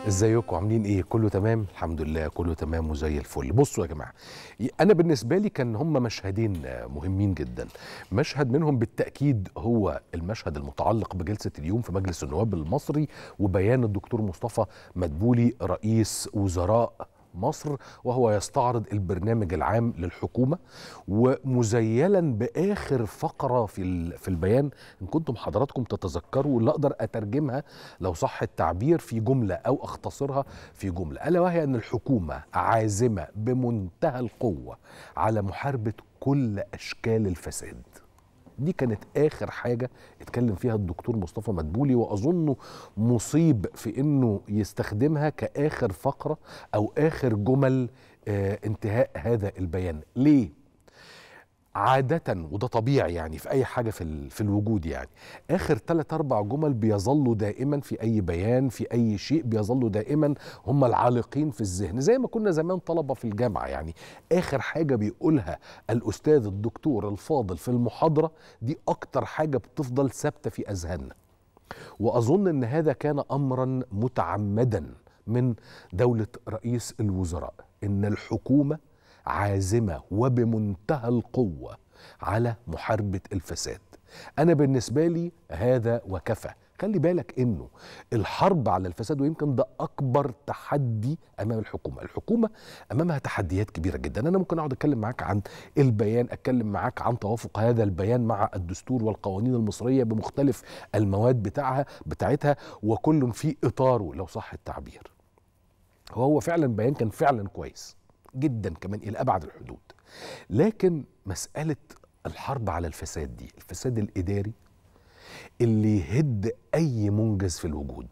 ازيكم عاملين ايه كله تمام الحمد لله كله تمام وزي الفل بصوا يا جماعه انا بالنسبه لي كان هم مشهدين مهمين جدا مشهد منهم بالتاكيد هو المشهد المتعلق بجلسه اليوم في مجلس النواب المصري وبيان الدكتور مصطفى مدبولي رئيس وزراء مصر وهو يستعرض البرنامج العام للحكومه ومزيلا باخر فقره في في البيان ان كنتم حضراتكم تتذكروا اللي اقدر اترجمها لو صح التعبير في جمله او اختصرها في جمله الا وهي ان الحكومه عازمه بمنتهى القوه على محاربه كل اشكال الفساد دي كانت اخر حاجه اتكلم فيها الدكتور مصطفى مدبولي واظنه مصيب في انه يستخدمها كاخر فقره او اخر جمل آه انتهاء هذا البيان ليه عادة وده طبيعي يعني في أي حاجة في, في الوجود يعني آخر ثلاث أربع جمل بيظلوا دائما في أي بيان في أي شيء بيظلوا دائما هم العالقين في الذهن زي ما كنا زمان طلبة في الجامعة يعني آخر حاجة بيقولها الأستاذ الدكتور الفاضل في المحاضرة دي أكتر حاجة بتفضل ثابتة في أذهاننا وأظن أن هذا كان أمرا متعمدا من دولة رئيس الوزراء إن الحكومة عازمه وبمنتهى القوه على محاربه الفساد. انا بالنسبه لي هذا وكفى. خلي بالك انه الحرب على الفساد ويمكن ده اكبر تحدي امام الحكومه، الحكومه امامها تحديات كبيره جدا، انا ممكن اقعد اتكلم معاك عن البيان، اتكلم معاك عن توافق هذا البيان مع الدستور والقوانين المصريه بمختلف المواد بتاعها بتاعتها وكل في اطاره لو صح التعبير. وهو فعلا بيان كان فعلا كويس. جدا كمان الى ابعد الحدود لكن مساله الحرب على الفساد دي الفساد الاداري اللي يهد اي منجز في الوجود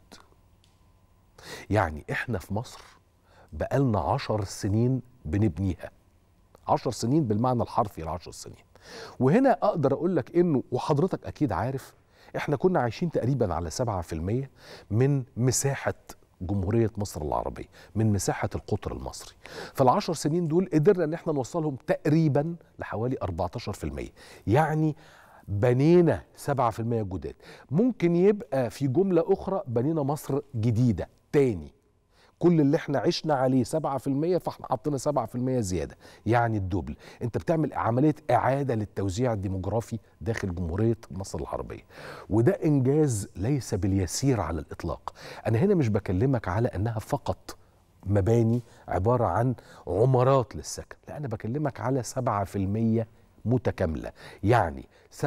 يعني احنا في مصر بقالنا عشر سنين بنبنيها عشر سنين بالمعنى الحرفي العشر سنين وهنا اقدر اقول لك انه وحضرتك اكيد عارف احنا كنا عايشين تقريبا على 7% من مساحه جمهورية مصر العربية من مساحة القطر المصري فالعشر سنين دول قدرنا ان احنا نوصلهم تقريبا لحوالي 14% يعني بنينا 7% جداد ممكن يبقى في جملة أخرى بنينا مصر جديدة تاني كل اللي احنا عشنا عليه 7% فاحنا حطينا 7% زياده يعني الدبل انت بتعمل عمليه اعاده للتوزيع الديموغرافي داخل جمهوريه مصر العربيه وده انجاز ليس باليسير على الاطلاق انا هنا مش بكلمك على انها فقط مباني عباره عن عمارات للسكن لا انا بكلمك على 7% متكامله يعني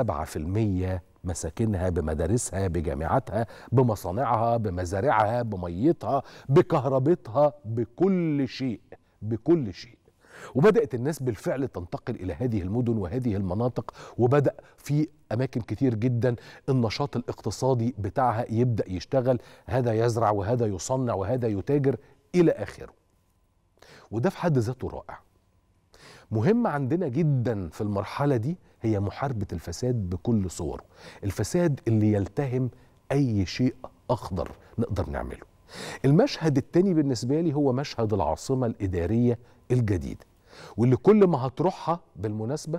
7% مساكنها بمدارسها بجامعاتها بمصانعها بمزارعها بميتها بكهربتها بكل شيء بكل شيء وبدات الناس بالفعل تنتقل الى هذه المدن وهذه المناطق وبدا في اماكن كتير جدا النشاط الاقتصادي بتاعها يبدا يشتغل هذا يزرع وهذا يصنع وهذا يتاجر الى اخره وده في حد ذاته رائع مهم عندنا جدا في المرحله دي هي محاربة الفساد بكل صوره الفساد اللي يلتهم أي شيء أخضر نقدر نعمله المشهد التاني بالنسبة لي هو مشهد العاصمة الإدارية الجديدة واللي كل ما هتروحها بالمناسبة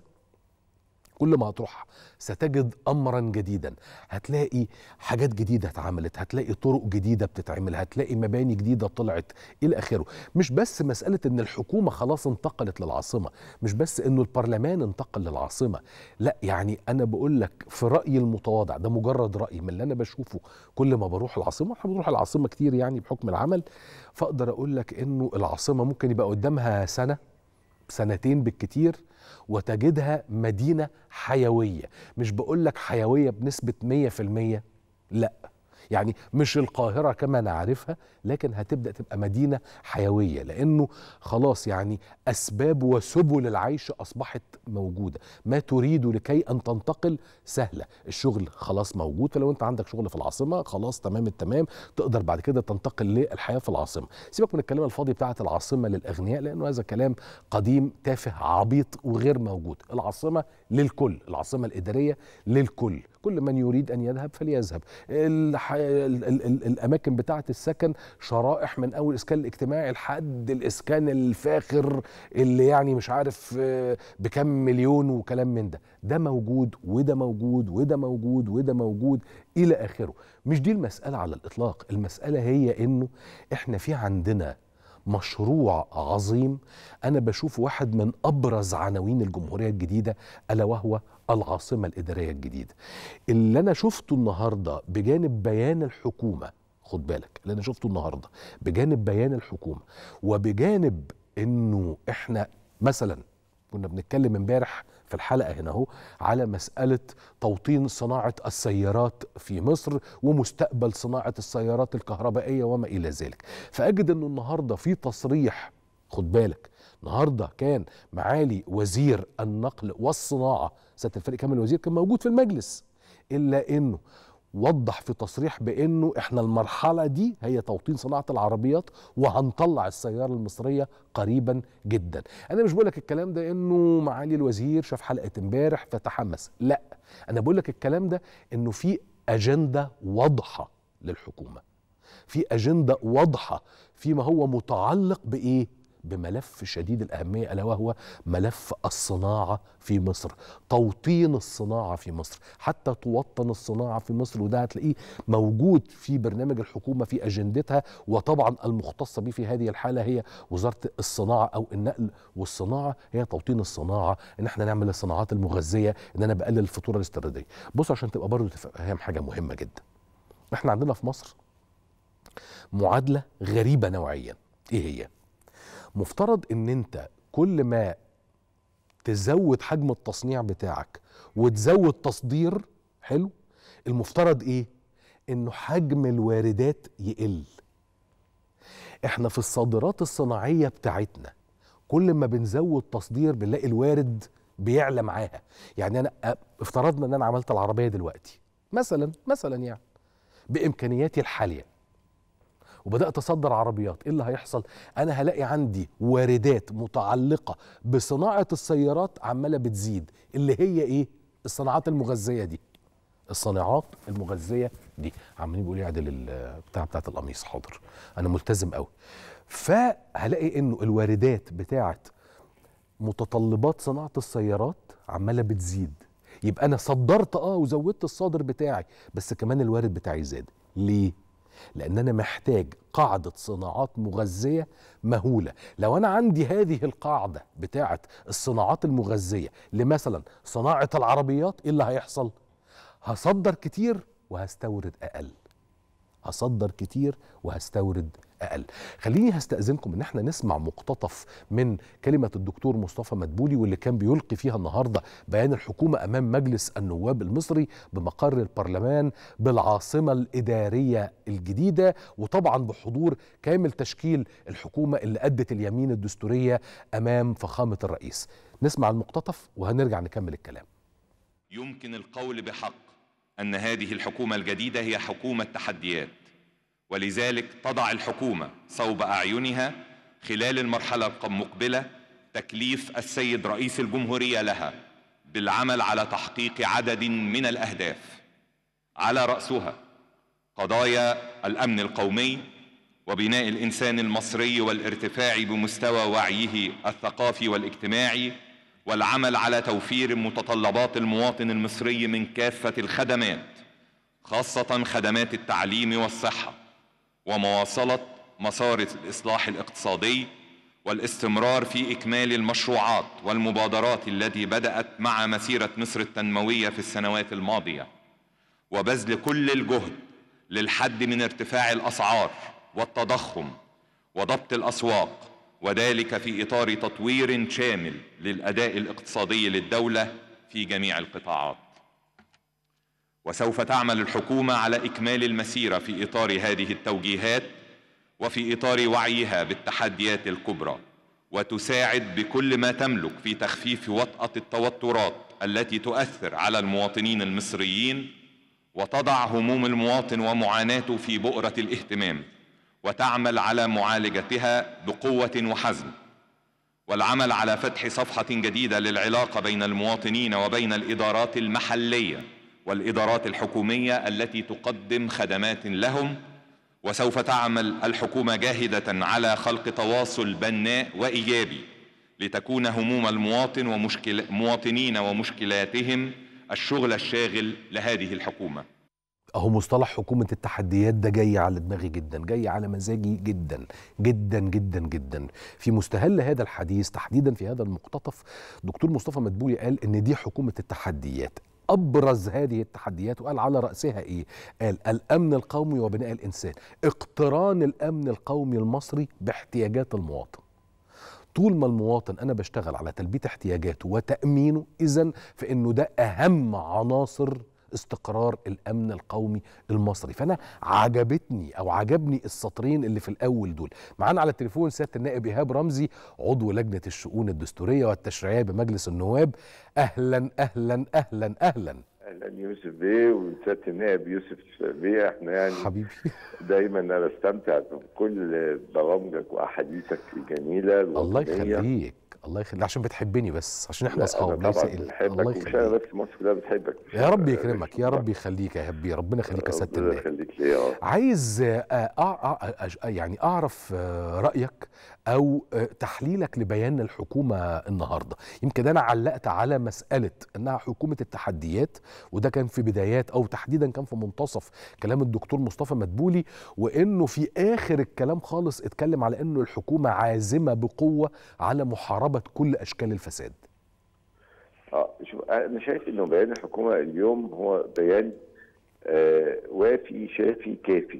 كل ما هتروحها ستجد امرا جديدا هتلاقي حاجات جديده اتعملت هتلاقي طرق جديده بتتعمل هتلاقي مباني جديده طلعت الى اخره مش بس مساله ان الحكومه خلاص انتقلت للعاصمه مش بس انه البرلمان انتقل للعاصمه لا يعني انا بقول لك في رايي المتواضع ده مجرد راي من اللي انا بشوفه كل ما بروح العاصمه احنا بنروح العاصمه كتير يعني بحكم العمل فاقدر اقول لك انه العاصمه ممكن يبقى قدامها سنه سنتين بالكتير وتجدها مدينة حيوية مش بقول لك حيوية بنسبة 100% لا يعني مش القاهرة كما نعرفها لكن هتبدأ تبقى مدينة حيوية لأنه خلاص يعني أسباب وسبل العيش أصبحت موجودة ما تريد لكي أن تنتقل سهلة الشغل خلاص موجود فلو أنت عندك شغل في العاصمة خلاص تمام التمام تقدر بعد كده تنتقل للحياة في العاصمة سيبك من الكلام الفاضي بتاعة العاصمة للأغنياء لأنه هذا كلام قديم تافه عبيط وغير موجود العاصمة للكل العاصمة الإدارية للكل كل من يريد ان يذهب فليذهب الح... ال... ال... ال... الاماكن بتاعه السكن شرائح من اول الاسكان الاجتماعي لحد الاسكان الفاخر اللي يعني مش عارف آه، بكم مليون وكلام من ده ده موجود وده موجود وده موجود وده موجود الى اخره مش دي المساله على الاطلاق المساله هي انه احنا في عندنا مشروع عظيم انا بشوف واحد من ابرز عناوين الجمهوريه الجديده الا وهو العاصمه الاداريه الجديده اللي انا شفته النهارده بجانب بيان الحكومه خد بالك اللي انا شفته النهارده بجانب بيان الحكومه وبجانب انه احنا مثلا كنا بنتكلم امبارح في الحلقه هنا اهو على مساله توطين صناعه السيارات في مصر ومستقبل صناعه السيارات الكهربائيه وما الى ذلك فاجد انه النهارده في تصريح خد بالك النهارده كان معالي وزير النقل والصناعه سياده الفريق كامل الوزير كان موجود في المجلس الا انه وضح في تصريح بانه احنا المرحله دي هي توطين صناعه العربيات وهنطلع السياره المصريه قريبا جدا انا مش بقول لك الكلام ده انه معالي الوزير شاف حلقه امبارح فتحمس لا انا بقول لك الكلام ده انه في اجنده واضحه للحكومه في اجنده واضحه فيما هو متعلق بايه بملف شديد الأهمية ألا وهو ملف الصناعة في مصر توطين الصناعة في مصر حتى توطن الصناعة في مصر وده هتلاقيه موجود في برنامج الحكومة في أجندتها وطبعا المختصة به في هذه الحالة هي وزارة الصناعة أو النقل والصناعة هي توطين الصناعة إن احنا نعمل الصناعات المغذية إن أنا بقلل الفاتورة الاستيرادية بص عشان تبقى برضه تفهم حاجة مهمة جدا احنا عندنا في مصر معادلة غريبة نوعيا ايه هي؟ مفترض ان انت كل ما تزود حجم التصنيع بتاعك وتزود تصدير حلو المفترض ايه انه حجم الواردات يقل احنا في الصادرات الصناعيه بتاعتنا كل ما بنزود تصدير بنلاقي الوارد بيعلى معاها يعني انا افترضنا ان انا عملت العربيه دلوقتي مثلا مثلا يعني بامكانياتي الحاليه وبدات اصدر عربيات ايه اللي هيحصل انا هلاقي عندي واردات متعلقه بصناعه السيارات عماله بتزيد اللي هي ايه الصناعات المغذيه دي الصناعات المغذيه دي عمالين بيقولوا لي عدل بتاع بتاعت القميص حاضر انا ملتزم قوي فهلاقي انه الواردات بتاعت متطلبات صناعه السيارات عماله بتزيد يبقى انا صدرت اه وزودت الصادر بتاعي بس كمان الوارد بتاعي زاد ليه لان انا محتاج قاعده صناعات مغذيه مهوله لو انا عندي هذه القاعده بتاعه الصناعات المغذيه لمثلا صناعه العربيات ايه اللي هيحصل هصدر كتير وهستورد اقل هصدر كتير وهستورد اقل خليني هستاذنكم ان احنا نسمع مقتطف من كلمه الدكتور مصطفى مدبولي واللي كان بيلقي فيها النهارده بيان الحكومه امام مجلس النواب المصري بمقر البرلمان بالعاصمه الاداريه الجديده وطبعا بحضور كامل تشكيل الحكومه اللي ادت اليمين الدستوريه امام فخامه الرئيس نسمع المقتطف وهنرجع نكمل الكلام يمكن القول بحق ان هذه الحكومه الجديده هي حكومه تحديات ولذلك تضع الحكومة صوب أعينها خلال المرحلة المقبلة تكليف السيد رئيس الجمهورية لها بالعمل على تحقيق عدد من الأهداف على رأسها قضايا الأمن القومي وبناء الإنسان المصري والارتفاع بمستوى وعيه الثقافي والاجتماعي والعمل على توفير متطلبات المواطن المصري من كافة الخدمات خاصة خدمات التعليم والصحة ومواصلة مسار الإصلاح الاقتصادي والاستمرار في إكمال المشروعات والمبادرات التي بدأت مع مسيرة مصر التنموية في السنوات الماضية وبذل كل الجهد للحد من ارتفاع الأسعار والتضخم وضبط الأسواق وذلك في إطار تطوير شامل للأداء الاقتصادي للدولة في جميع القطاعات وسوف تعمل الحكومة على إكمال المسيرة في إطار هذه التوجيهات وفي إطار وعيها بالتحديات الكبرى وتساعد بكل ما تملك في تخفيف وطأة التوترات التي تؤثر على المواطنين المصريين وتضع هموم المواطن ومعاناته في بؤرة الاهتمام وتعمل على معالجتها بقوة وحزم والعمل على فتح صفحة جديدة للعلاقة بين المواطنين وبين الإدارات المحلية والإدارات الحكومية التي تقدم خدمات لهم وسوف تعمل الحكومة جاهدة على خلق تواصل بناء وإيجابي لتكون هموم المواطن ومشكل مواطنين ومشكلاتهم الشغل الشاغل لهذه الحكومة اهو مصطلح حكومة التحديات ده جاي على دماغي جدا جاي على مزاجي جدا جدا جدا جدا في مستهل هذا الحديث تحديدا في هذا المقتطف دكتور مصطفى مدبولي قال ان دي حكومة التحديات ابرز هذه التحديات وقال على راسها ايه قال الامن القومي وبناء الانسان اقتران الامن القومي المصري باحتياجات المواطن طول ما المواطن انا بشتغل على تلبيه احتياجاته وتامينه اذا فانه ده اهم عناصر استقرار الامن القومي المصري فانا عجبتني او عجبني السطرين اللي في الاول دول معانا على التليفون سياده النائب ايهاب رمزي عضو لجنه الشؤون الدستوريه والتشريعيه بمجلس النواب اهلا اهلا اهلا اهلا اهلا يوسف بيه وسياده النائب يوسف بيه احنا يعني حبيبي دايما انا بستمتع بكل برامجك واحاديثك الجميله الله الوطنية. يخليك الله يخليك عشان بتحبني بس عشان احنا لا، اصحاب أنا ليس طبعا إلا بحبك الله ومش انا يخليك بس مصر كلها بتحبك يا رب يكرمك يا رب يخليك يا هبي ربنا يخليك يا سياده ربنا النائب يخليك ليا آه. عايز آه، أع- أع- أج- يعني اعرف آه، رايك او آه، تحليلك لبيان الحكومه النهارده يمكن انا علقت على مساله انها حكومه التحديات وده كان في بدايات او تحديدا كان في منتصف كلام الدكتور مصطفى مدبولي وانه في اخر الكلام خالص اتكلم على انه الحكومه عازمه بقوه على محاربه كل اشكال الفساد اه شوف انا شايف انه بيان الحكومه اليوم هو بيان آه وافي شافي كافي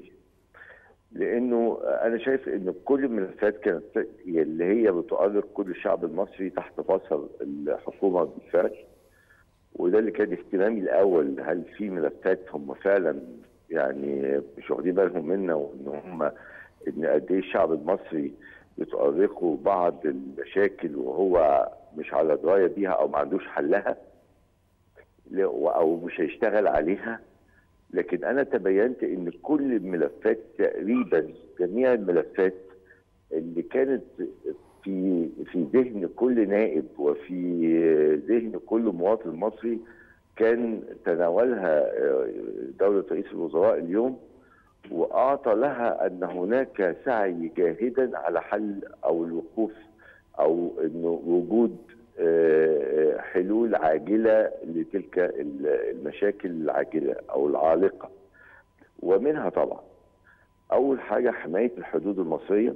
لانه انا شايف ان كل الملفات كانت اللي هي بتؤرق كل الشعب المصري تحت بصر الحكومه بالفعل وده اللي كان اهتمامي الاول هل في ملفات هم فعلا يعني مش واخدين بالهم منا وان هم ان قد ايه الشعب المصري بتؤرقه بعض المشاكل وهو مش على درايه بيها او ما عندوش حلها ل- او مش هيشتغل عليها لكن انا تبينت ان كل الملفات تقريبا جميع الملفات اللي كانت في في ذهن كل نائب وفي ذهن كل مواطن مصري كان تناولها آه، دولة رئيس الوزراء اليوم وأعطى لها أن هناك سعي جاهدا على حل أو الوقوف أو أنه وجود آه، حلول عاجلة لتلك ال- المشاكل العاجلة أو العالقة ومنها طبعا أول حاجة حماية الحدود المصرية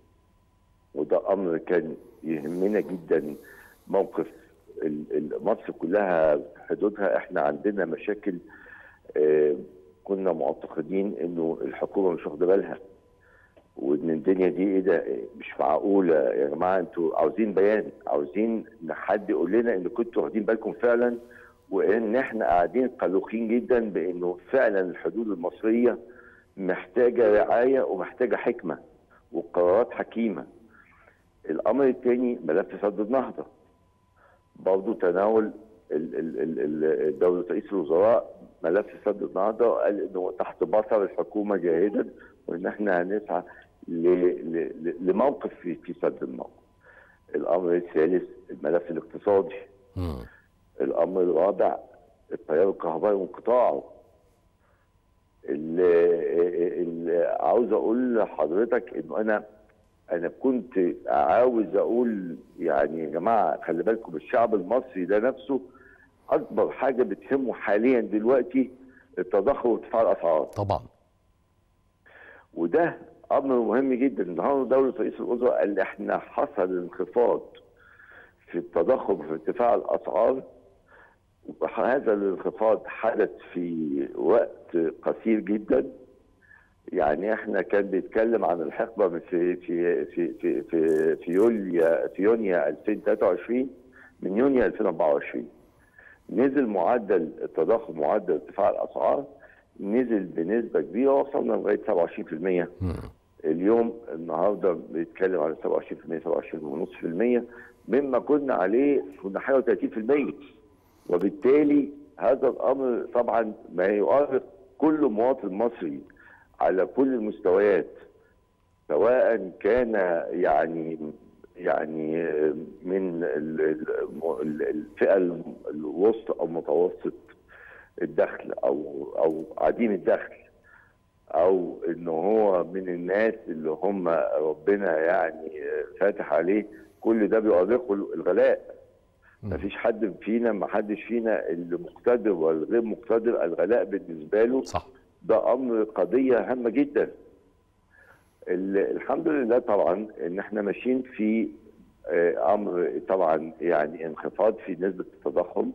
وده أمر كان يهمنا جدا موقف ال- ال- مصر كلها حدودها احنا عندنا مشاكل آه، كنا معتقدين انه الحكومه مش واخده بالها وان الدنيا دي ايه ده إيه مش معقوله يا جماعه انتوا عاوزين بيان عاوزين ان حد يقول لنا ان كنتوا واخدين بالكم فعلا وان احنا قاعدين قلقين جدا بانه فعلا الحدود المصريه محتاجه رعايه ومحتاجه حكمه وقرارات حكيمه. الامر الثاني ملف سد النهضه. برضه تناول ال- ال- ال- ال- دولة رئيس الوزراء ملف سد النهضة وقال انه تحت بصر الحكومة جاهدا وان احنا هنسعى ل- ل- ل- لموقف في في سد النهضة. الامر الثالث الملف الاقتصادي. مم. الامر الرابع التيار الكهربائي وانقطاعه. ال- ال- عاوز اقول لحضرتك انه انا انا كنت عاوز اقول يعني يا جماعه خلي بالكم الشعب المصري ده نفسه اكبر حاجه بتهمه حاليا دلوقتي التضخم وارتفاع الاسعار طبعا وده امر مهم جدا النهارده دوله رئيس الوزراء قال احنا حصل انخفاض في التضخم في ارتفاع الاسعار وهذا الانخفاض حدث في وقت قصير جدا يعني احنا كان بيتكلم عن الحقبه من في في في في في في يوليو في يونيو 2023 من يونيو 2024 نزل معدل التضخم معدل ارتفاع الاسعار نزل بنسبه كبيره وصلنا لغايه 27% مم. اليوم النهارده بيتكلم على 27% 27.5% مما كنا عليه كنا حاجه 30% وبالتالي هذا الامر طبعا ما يؤرق كل مواطن مصري على كل المستويات سواء كان يعني يعني من ال- ال- الفئه الوسطى او المتوسط الدخل او او عديم الدخل او ان هو من الناس اللي هم ربنا يعني فاتح عليه كل ده بيؤرقه الغلاء ما فيش حد فينا ما حدش فينا اللي مقتدر والغير مقتدر الغلاء بالنسبه له صح ده امر قضيه هامه جدا ال- الحمد لله طبعا ان احنا ماشيين في آه، امر طبعا يعني انخفاض في نسبه التضخم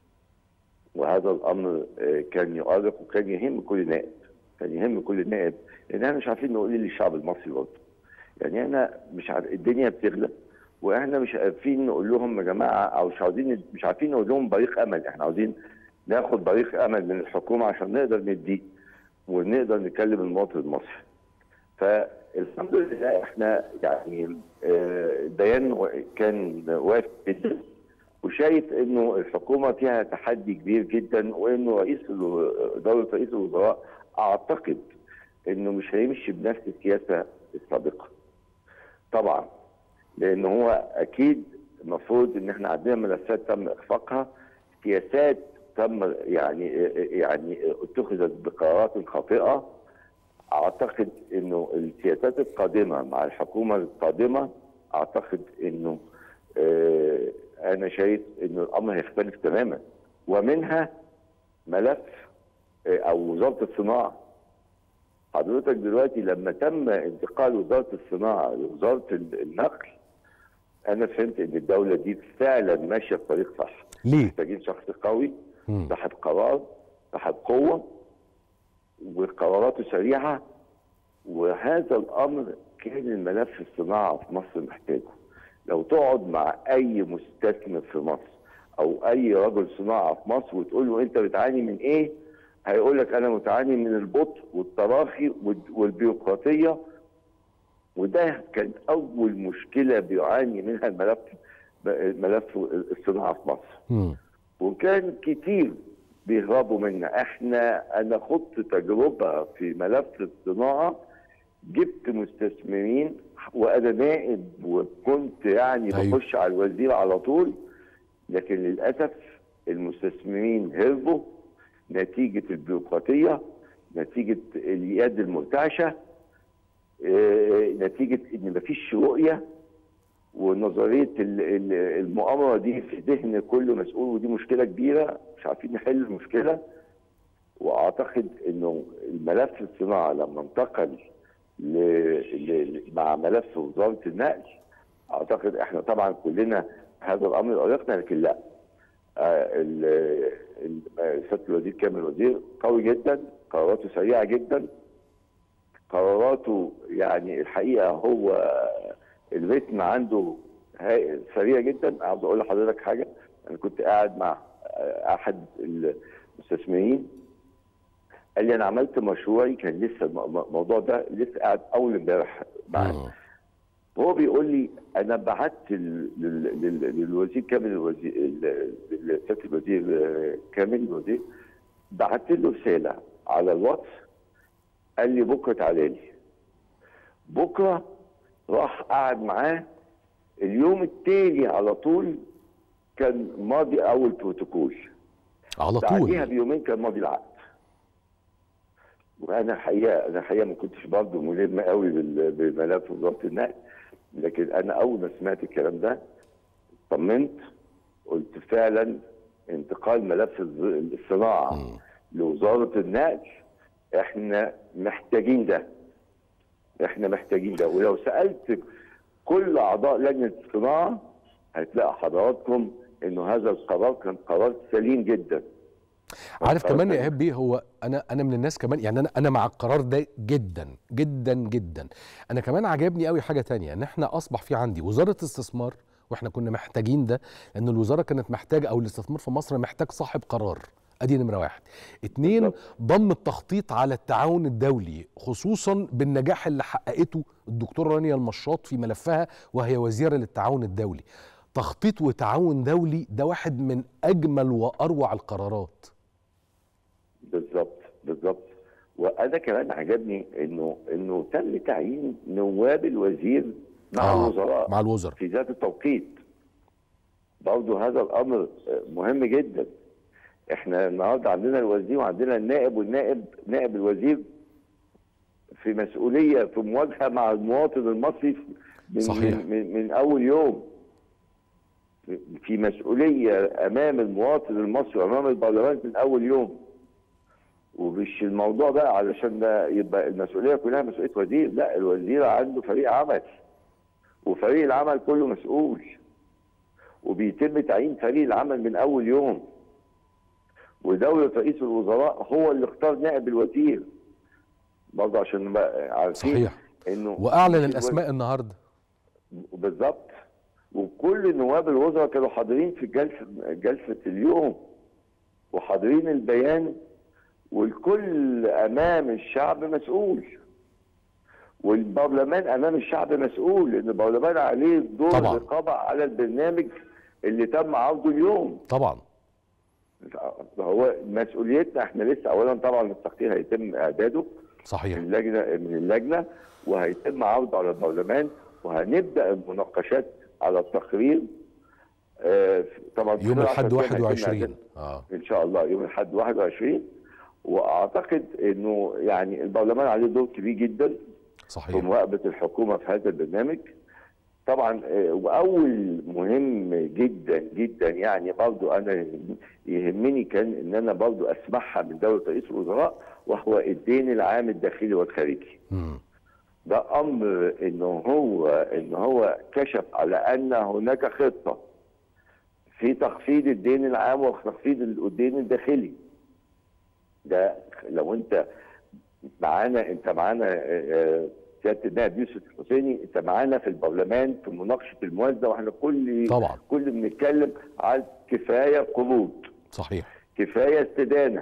وهذا الامر آه، كان يؤرق وكان يهم كل نائب كان يهم كل نائب لان احنا مش عارفين نقول ايه للشعب المصري برضه يعني احنا مش عارف الدنيا بتغلى واحنا مش عارفين نقول لهم يا جماعه او مش عاوزين مش عارفين نقول لهم بريق امل احنا عاوزين ناخد بريق امل من الحكومه عشان نقدر نديه ونقدر نكلم المواطن المصري فالحمد لله احنا يعني آه، البيان و- كان وافي جدا وشايف انه الحكومه فيها تحدي كبير جدا وانه رئيس الو- دوله رئيس الوزراء اعتقد انه مش هيمشي بنفس السياسه السابقه. طبعا لان هو اكيد المفروض ان احنا عندنا ملفات تم اخفاقها سياسات تم يعني يعني اتخذت بقرارات خاطئه اعتقد انه السياسات القادمه مع الحكومه القادمه اعتقد انه آه انا شايف انه الامر هيختلف تماما ومنها ملف آه او وزاره الصناعه حضرتك دلوقتي لما تم انتقال وزاره الصناعه لوزاره ال- النقل انا فهمت ان الدوله دي فعلا ماشيه في طريق صح ليه؟ محتاجين شخص قوي مم. صاحب قرار صاحب قوه وقراراته سريعه وهذا الامر كان الملف الصناعه في مصر محتاجه لو تقعد مع اي مستثمر في مصر او اي رجل صناعه في مصر وتقول له انت بتعاني من ايه هيقول لك انا متعاني من البطء والتراخي وال- والبيروقراطيه وده كان اول مشكله بيعاني منها الملف ملف الصناعه في مصر مم. وكان كتير بيهربوا منا احنا انا خضت تجربه في ملف الصناعه جبت مستثمرين وانا نائب وكنت يعني أيوة. بخش على الوزير على طول لكن للاسف المستثمرين هربوا نتيجه البيروقراطيه نتيجه اليد المرتعشه آه، نتيجه ان مفيش رؤيه ونظريه ال- ال- المؤامره دي في ذهن كل مسؤول ودي مشكله كبيره مش عارفين نحل المشكله واعتقد انه الملف الصناعه لما انتقل ل... ل... مع ملف وزاره النقل اعتقد احنا طبعا كلنا هذا الامر ارقنا لكن لا آه، ال- ال- سياده الوزير كامل الوزير قوي جدا قراراته سريعه جدا قراراته يعني الحقيقه هو الريتم عنده هاي- سريع جدا عاوز اقول لحضرتك حاجه انا كنت قاعد مع آه، احد المستثمرين قال لي انا عملت مشروعي كان لسه الم- الموضوع ده لسه قاعد اول امبارح معاه مم. هو بيقول لي انا بعت لل- لل- لل- للوزير كامل الوزير ال- ال- سياده الوزير آه، كامل الوزير بعت له رساله على الواتس قال لي بكره تعالى لي بكره راح قعد معاه اليوم التالي على طول كان ماضي اول بروتوكول على بعديها طول بيومين كان ماضي العقد وانا حقيقه انا حقيقه ما كنتش برضه ملم قوي بال- بملف وزاره النقل لكن انا اول ما سمعت الكلام ده طمنت قلت فعلا انتقال ملف الز- الصناعه مم. لوزاره النقل احنا محتاجين ده احنا محتاجين ده ولو سالت كل اعضاء لجنه الصناعه هتلاقي حضراتكم انه هذا القرار كان قرار سليم جدا عارف قرار كمان يا سليم. ايهاب بيه هو انا انا من الناس كمان يعني انا انا مع القرار ده جدا جدا جدا انا كمان عجبني قوي حاجه تانية ان احنا اصبح في عندي وزاره استثمار واحنا كنا محتاجين ده لان الوزاره كانت محتاجه او الاستثمار في مصر محتاج صاحب قرار ادي نمره واحد اتنين بالظبط. ضم التخطيط على التعاون الدولي خصوصا بالنجاح اللي حققته الدكتوره رانيا المشاط في ملفها وهي وزيره للتعاون الدولي تخطيط وتعاون دولي ده واحد من اجمل واروع القرارات بالظبط بالظبط وانا كمان عجبني انه انه تم تعيين نواب الوزير مع آه، الوزراء مع الوزراء في ذات التوقيت برضه هذا الامر آه، مهم جدا احنا النهارده عندنا الوزير وعندنا النائب والنائب نائب الوزير في مسؤوليه في مواجهه مع المواطن المصري من صحيح. من, من, من اول يوم في مسؤوليه امام المواطن المصري وامام البرلمان من اول يوم ومش الموضوع بقى علشان ده يبقى المسؤوليه كلها مسؤوليه وزير لا الوزير عنده فريق عمل وفريق العمل كله مسؤول وبيتم تعيين فريق العمل من اول يوم ودولة رئيس الوزراء هو اللي اختار نائب الوزير برضه عشان نبقى عارفين صحيح. انه واعلن مش الاسماء النهارده الوزير- بالظبط وكل نواب الوزراء كانوا حاضرين في جلسه جلسه اليوم وحاضرين البيان والكل امام الشعب مسؤول والبرلمان امام الشعب مسؤول لان البرلمان عليه دور طبعاً. الرقابه على البرنامج اللي تم عرضه اليوم طبعا هو مسؤوليتنا احنا لسه اولا طبعا التقرير هيتم اعداده صحيح من اللجنه من اللجنه وهيتم عرضه على البرلمان وهنبدا المناقشات على التقرير آه، طبعا يوم خلال الاحد 10 أيام هيتم 21 إعداده. اه ان شاء الله يوم الاحد 21 واعتقد انه يعني البرلمان عليه دور كبير جدا في صحيح مراقبه الحكومه في هذا البرنامج طبعا آه، واول مهم جدا جدا يعني برضو انا يهمني كان ان انا برضو اسمعها من دوله رئيس الوزراء وهو الدين العام الداخلي والخارجي مم. ده امر ان هو ان هو كشف على ان هناك خطه في تخفيض الدين العام وتخفيض الدين الداخلي ده لو انت معانا انت معانا آه، آه، سياده النائب يوسف الحسيني انت معانا في البرلمان في مناقشه الموازنه واحنا كل طبعا كل بنتكلم على كفايه قروض صحيح كفايه استدانه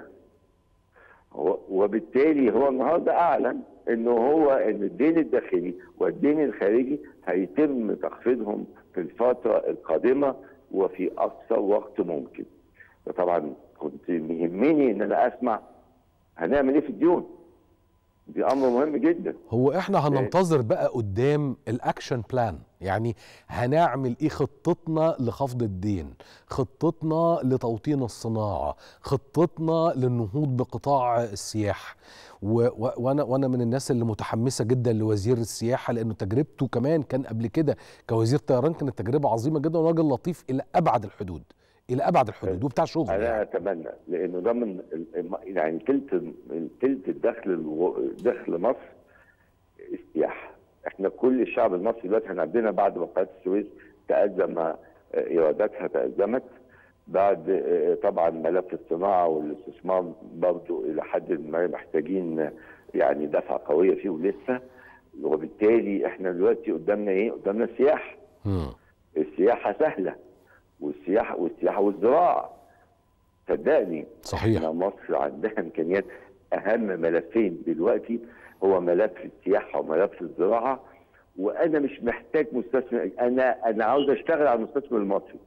هو- وبالتالي هو النهارده اعلن انه هو ان الدين الداخلي والدين الخارجي هيتم تخفيضهم في الفتره القادمه وفي اقصر وقت ممكن. فطبعا كنت يهمني ان انا اسمع هنعمل ايه في الديون. دي امر مهم جدا. هو احنا هننتظر بقى قدام الاكشن بلان يعني هنعمل ايه خطتنا لخفض الدين خطتنا لتوطين الصناعة خطتنا للنهوض بقطاع السياحة و و وانا وانا من الناس اللي متحمسه جدا لوزير السياحه لانه تجربته كمان كان قبل كده كوزير طيران كانت تجربه عظيمه جدا وراجل لطيف الى ابعد الحدود الى ابعد الحدود وبتاع شغل انا يعني. اتمنى لانه ده من ال- يعني تلت تلت الدخل الو- دخل مصر السياحه احنا كل الشعب المصري دلوقتي احنا عندنا بعد ما قناه السويس تأزم آه، ايراداتها تأزمت بعد آه، طبعا ملف الصناعه والاستثمار برضو الى حد ما محتاجين آه، يعني دفعه قويه فيه ولسه وبالتالي احنا دلوقتي قدامنا ايه؟ قدامنا السياحه مم. السياحه سهله والسياحه والسياحه والزراعه صدقني صحيح احنا مصر عندها امكانيات اهم ملفين دلوقتي هو ملف السياحه وملف الزراعه وانا مش محتاج مستثمر انا انا عاوز اشتغل على المستثمر المصري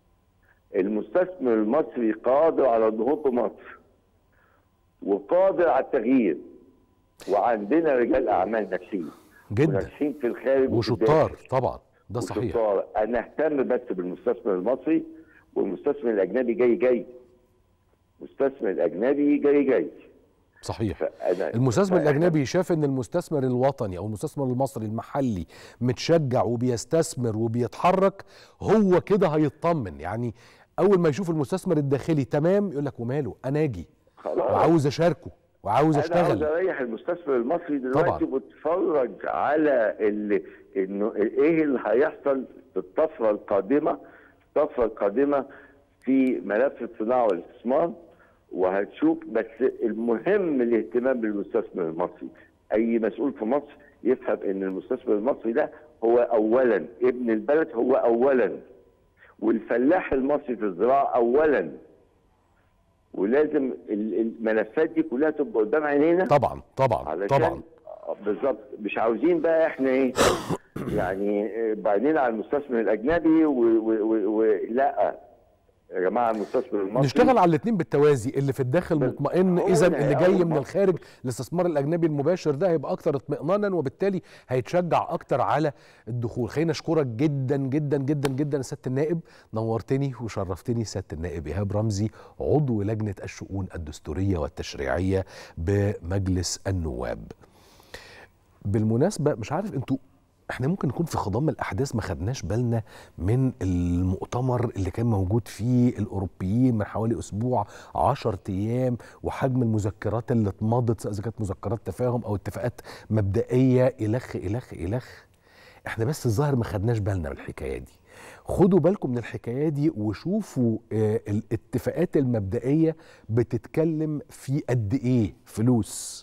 المستثمر المصري قادر على النهوض بمصر وقادر على التغيير وعندنا رجال اعمال ناجحين جدا وناجحين في الخارج وفي وشطار الداخل. طبعا ده صحيح وشطار. انا اهتم بس بالمستثمر المصري والمستثمر الاجنبي جاي جاي المستثمر الاجنبي جاي جاي صحيح فانا المستثمر فإحنا- الاجنبي شاف ان المستثمر الوطني او المستثمر المصري المحلي متشجع وبيستثمر وبيتحرك هو كده هيطمن يعني اول ما يشوف المستثمر الداخلي تمام يقول لك وماله انا اجي خلاص وعاوز اشاركه وعاوز انا عاوز اشتغل اريح المستثمر المصري دلوقتي طبعاً. واتفرج على اللي انه ايه اللي هيحصل في الطفره القادمه الطفره القادمه في ملف الصناعه والاستثمار وهتشوف بس المهم الاهتمام بالمستثمر المصري اي مسؤول في مصر يفهم ان المستثمر المصري ده هو اولا ابن البلد هو اولا والفلاح المصري في الزراعه اولا ولازم ال- الملفات دي كلها تبقى قدام عينينا طبعا طبعا علشان طبعا آه، بالظبط مش عاوزين بقى احنا ايه يعني آه، بعدين على المستثمر الاجنبي و- و- و- ولا يا جماعه المستثمر المصري نشتغل على الاثنين بالتوازي اللي في الداخل بال- مطمئن هو اذا ده اللي أول جاي من مرة. الخارج الاستثمار الاجنبي المباشر ده هيبقى اكتر اطمئنانا وبالتالي هيتشجع اكتر على الدخول خلينا اشكرك جدا جدا جدا جدا يا سياده النائب نورتني وشرفتني سياده النائب ايهاب رمزي عضو لجنه الشؤون الدستوريه والتشريعيه بمجلس النواب بالمناسبه مش عارف انتوا احنا ممكن نكون في خضم الاحداث ما خدناش بالنا من المؤتمر اللي كان موجود فيه الاوروبيين من حوالي اسبوع 10 ايام وحجم المذكرات اللي اتمضت سواء اذا كانت مذكرات تفاهم او اتفاقات مبدئيه الخ الخ الخ احنا بس الظاهر ما خدناش بالنا من الحكايه دي خدوا بالكم من الحكايه دي وشوفوا آه الاتفاقات المبدئيه بتتكلم في قد ايه فلوس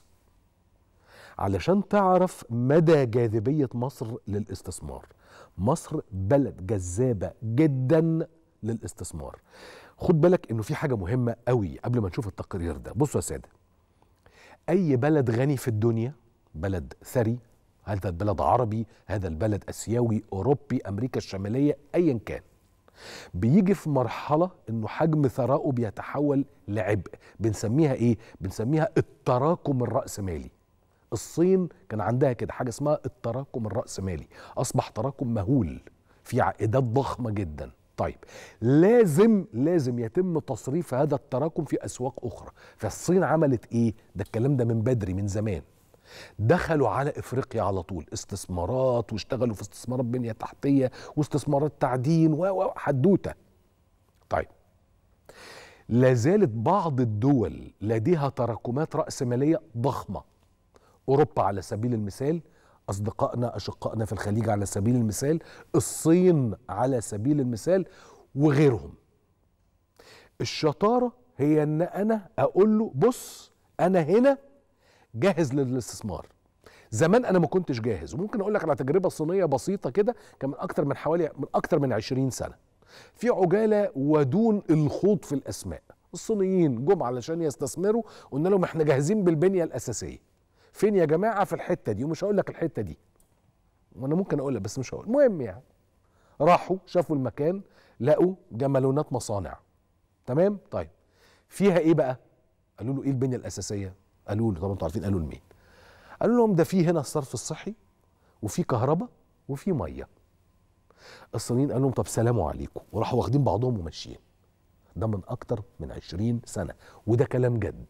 علشان تعرف مدى جاذبية مصر للاستثمار مصر بلد جذابة جدا للاستثمار خد بالك انه في حاجة مهمة قوي قبل ما نشوف التقرير ده بصوا يا سادة اي بلد غني في الدنيا بلد ثري هذا البلد عربي هذا البلد اسيوي اوروبي امريكا الشمالية ايا كان بيجي في مرحلة انه حجم ثراؤه بيتحول لعبء بنسميها ايه بنسميها التراكم الرأسمالي الصين كان عندها كده حاجه اسمها التراكم الرأسمالي اصبح تراكم مهول في عائدات ضخمه جدا طيب لازم لازم يتم تصريف هذا التراكم في اسواق اخرى فالصين عملت ايه ده الكلام ده من بدري من زمان دخلوا على افريقيا على طول استثمارات واشتغلوا في استثمارات بنيه تحتيه واستثمارات تعدين وحدوته طيب لا زالت بعض الدول لديها تراكمات رأسمالية ضخمة اوروبا على سبيل المثال اصدقائنا اشقائنا في الخليج على سبيل المثال الصين على سبيل المثال وغيرهم الشطاره هي ان انا اقول له بص انا هنا جاهز للاستثمار زمان انا ما كنتش جاهز وممكن اقول لك على تجربه صينيه بسيطه كده كان من اكتر من حوالي من اكتر من 20 سنه في عجاله ودون الخوض في الاسماء الصينيين جم علشان يستثمروا قلنا لهم احنا جاهزين بالبنيه الاساسيه فين يا جماعه في الحته دي ومش هقول لك الحته دي وانا ممكن اقولها بس مش هقول المهم يعني راحوا شافوا المكان لقوا جمالونات مصانع تمام طيب فيها ايه بقى قالوا له ايه البنيه الاساسيه قالوا له طب انتوا عارفين قالوا لمين قالوا لهم ده في هنا الصرف الصحي وفي كهرباء وفي ميه الصينيين قالوا لهم طب سلام عليكم وراحوا واخدين بعضهم وماشيين ده من اكتر من عشرين سنه وده كلام جد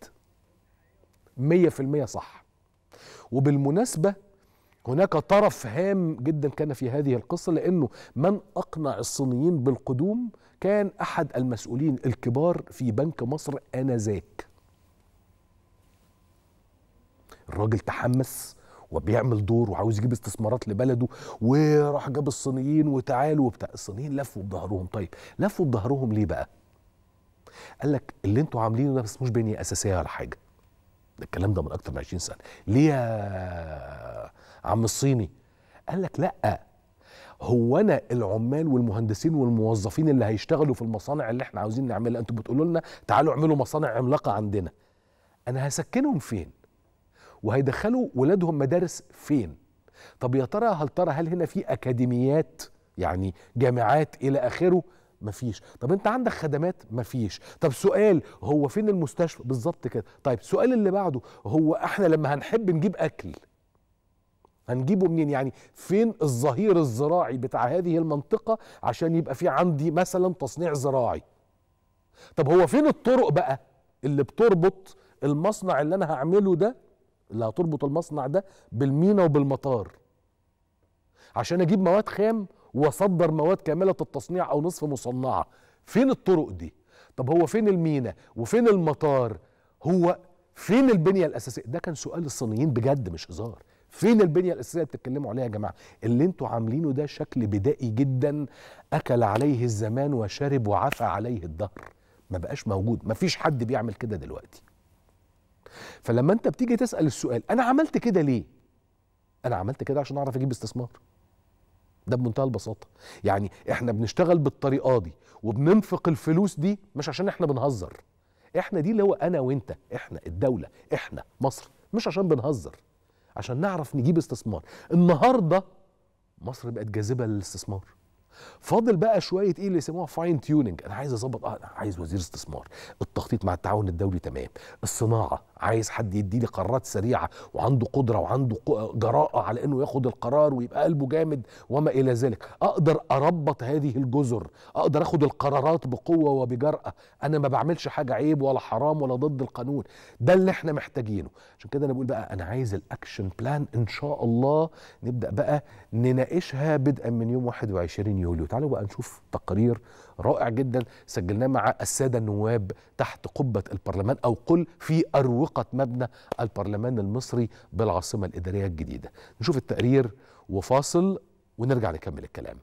مية في المية صح وبالمناسبة هناك طرف هام جدا كان في هذه القصة لأنه من أقنع الصينيين بالقدوم كان أحد المسؤولين الكبار في بنك مصر آنذاك الراجل تحمس وبيعمل دور وعاوز يجيب استثمارات لبلده وراح جاب الصينيين وتعالوا وبتاع الصينيين لفوا بظهرهم طيب لفوا بظهرهم ليه بقى قال لك اللي انتوا عاملينه ده بس مش بنيه اساسيه ولا حاجه ده الكلام ده من اكتر من 20 سنه ليه يا عم الصيني قال لك لا هو انا العمال والمهندسين والموظفين اللي هيشتغلوا في المصانع اللي احنا عاوزين نعملها انتوا بتقولوا لنا تعالوا اعملوا مصانع عملاقه عندنا انا هسكنهم فين وهيدخلوا ولادهم مدارس فين طب يا ترى هل ترى هل هنا في اكاديميات يعني جامعات الى اخره مفيش طب انت عندك خدمات مفيش طب سؤال هو فين المستشفى بالظبط كده طيب السؤال اللي بعده هو احنا لما هنحب نجيب اكل هنجيبه منين يعني فين الظهير الزراعي بتاع هذه المنطقة عشان يبقى في عندي مثلا تصنيع زراعي طب هو فين الطرق بقى اللي بتربط المصنع اللي انا هعمله ده اللي هتربط المصنع ده بالمينا وبالمطار عشان اجيب مواد خام واصدر مواد كامله التصنيع او نصف مصنعه فين الطرق دي طب هو فين المينا وفين المطار هو فين البنيه الاساسيه ده كان سؤال الصينيين بجد مش هزار فين البنيه الاساسيه اللي بتتكلموا عليها يا جماعه اللي انتوا عاملينه ده شكل بدائي جدا اكل عليه الزمان وشرب وعفى عليه الدهر ما بقاش موجود ما فيش حد بيعمل كده دلوقتي فلما انت بتيجي تسال السؤال انا عملت كده ليه انا عملت كده عشان اعرف اجيب استثمار ده بمنتهى البساطه يعني احنا بنشتغل بالطريقه دي وبننفق الفلوس دي مش عشان احنا بنهزر احنا دي اللي هو انا وانت احنا الدوله احنا مصر مش عشان بنهزر عشان نعرف نجيب استثمار النهارده مصر بقت جاذبه للاستثمار فاضل بقى شويه ايه اللي يسموها فاين تيوننج انا عايز اظبط اه انا عايز وزير استثمار التخطيط مع التعاون الدولي تمام الصناعه عايز حد يدي لي قرارات سريعه وعنده قدره وعنده ق- جراءه على انه ياخد القرار ويبقى قلبه جامد وما الى ذلك اقدر اربط هذه الجزر اقدر اخد القرارات بقوه وبجرأه انا ما بعملش حاجه عيب ولا حرام ولا ضد القانون ده اللي احنا محتاجينه عشان كده انا بقول بقى انا عايز الاكشن بلان ان شاء الله نبدا بقى نناقشها بدءا من يوم 21 يوليو تعالوا بقى نشوف تقرير رائع جدا سجلناه مع الساده النواب تحت قبه البرلمان او قل في اروقه مبنى البرلمان المصري بالعاصمه الاداريه الجديده نشوف التقرير وفاصل ونرجع نكمل الكلام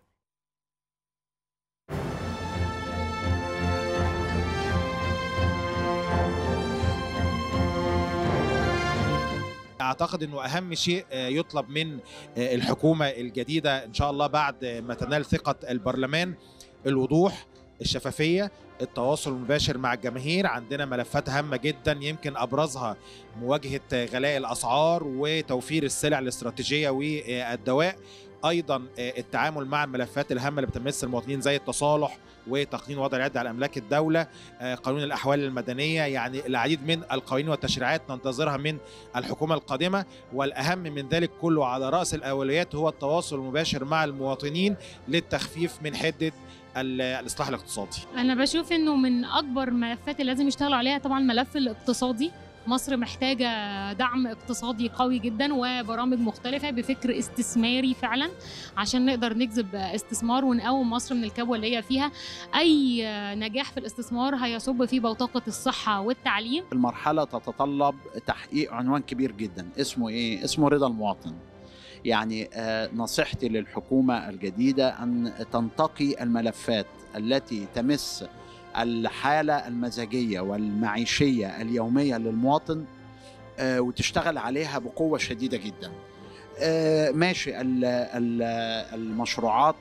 اعتقد انه اهم شيء آه، يطلب من آه، الحكومه الجديده ان شاء الله بعد ما تنال ثقه البرلمان الوضوح الشفافيه التواصل المباشر مع الجماهير عندنا ملفات هامه جدا يمكن ابرزها مواجهه غلاء الاسعار وتوفير السلع الاستراتيجيه والدواء ايضا آه، التعامل مع الملفات الهامه اللي بتمس المواطنين زي التصالح وتقنين وضع اليد على املاك الدوله آه، قانون الاحوال المدنيه يعني العديد من القوانين والتشريعات ننتظرها من الحكومه القادمه والاهم من ذلك كله على راس الاولويات هو التواصل المباشر مع المواطنين للتخفيف من حده ال- الاصلاح الاقتصادي انا بشوف انه من اكبر الملفات اللي لازم يشتغلوا عليها طبعا الملف الاقتصادي مصر محتاجة دعم اقتصادي قوي جدا وبرامج مختلفة بفكر استثماري فعلا عشان نقدر نجذب استثمار ونقوم مصر من الكبوة اللي هي فيها أي نجاح في الاستثمار هيصب في بوتقة الصحة والتعليم المرحلة تتطلب تحقيق عنوان كبير جدا اسمه ايه؟ اسمه رضا المواطن. يعني آه، نصيحتي للحكومة الجديدة أن تنتقي الملفات التي تمس الحالة المزاجية والمعيشية اليومية للمواطن آه، وتشتغل عليها بقوة شديدة جدا. آه، ماشي ال- ال- المشروعات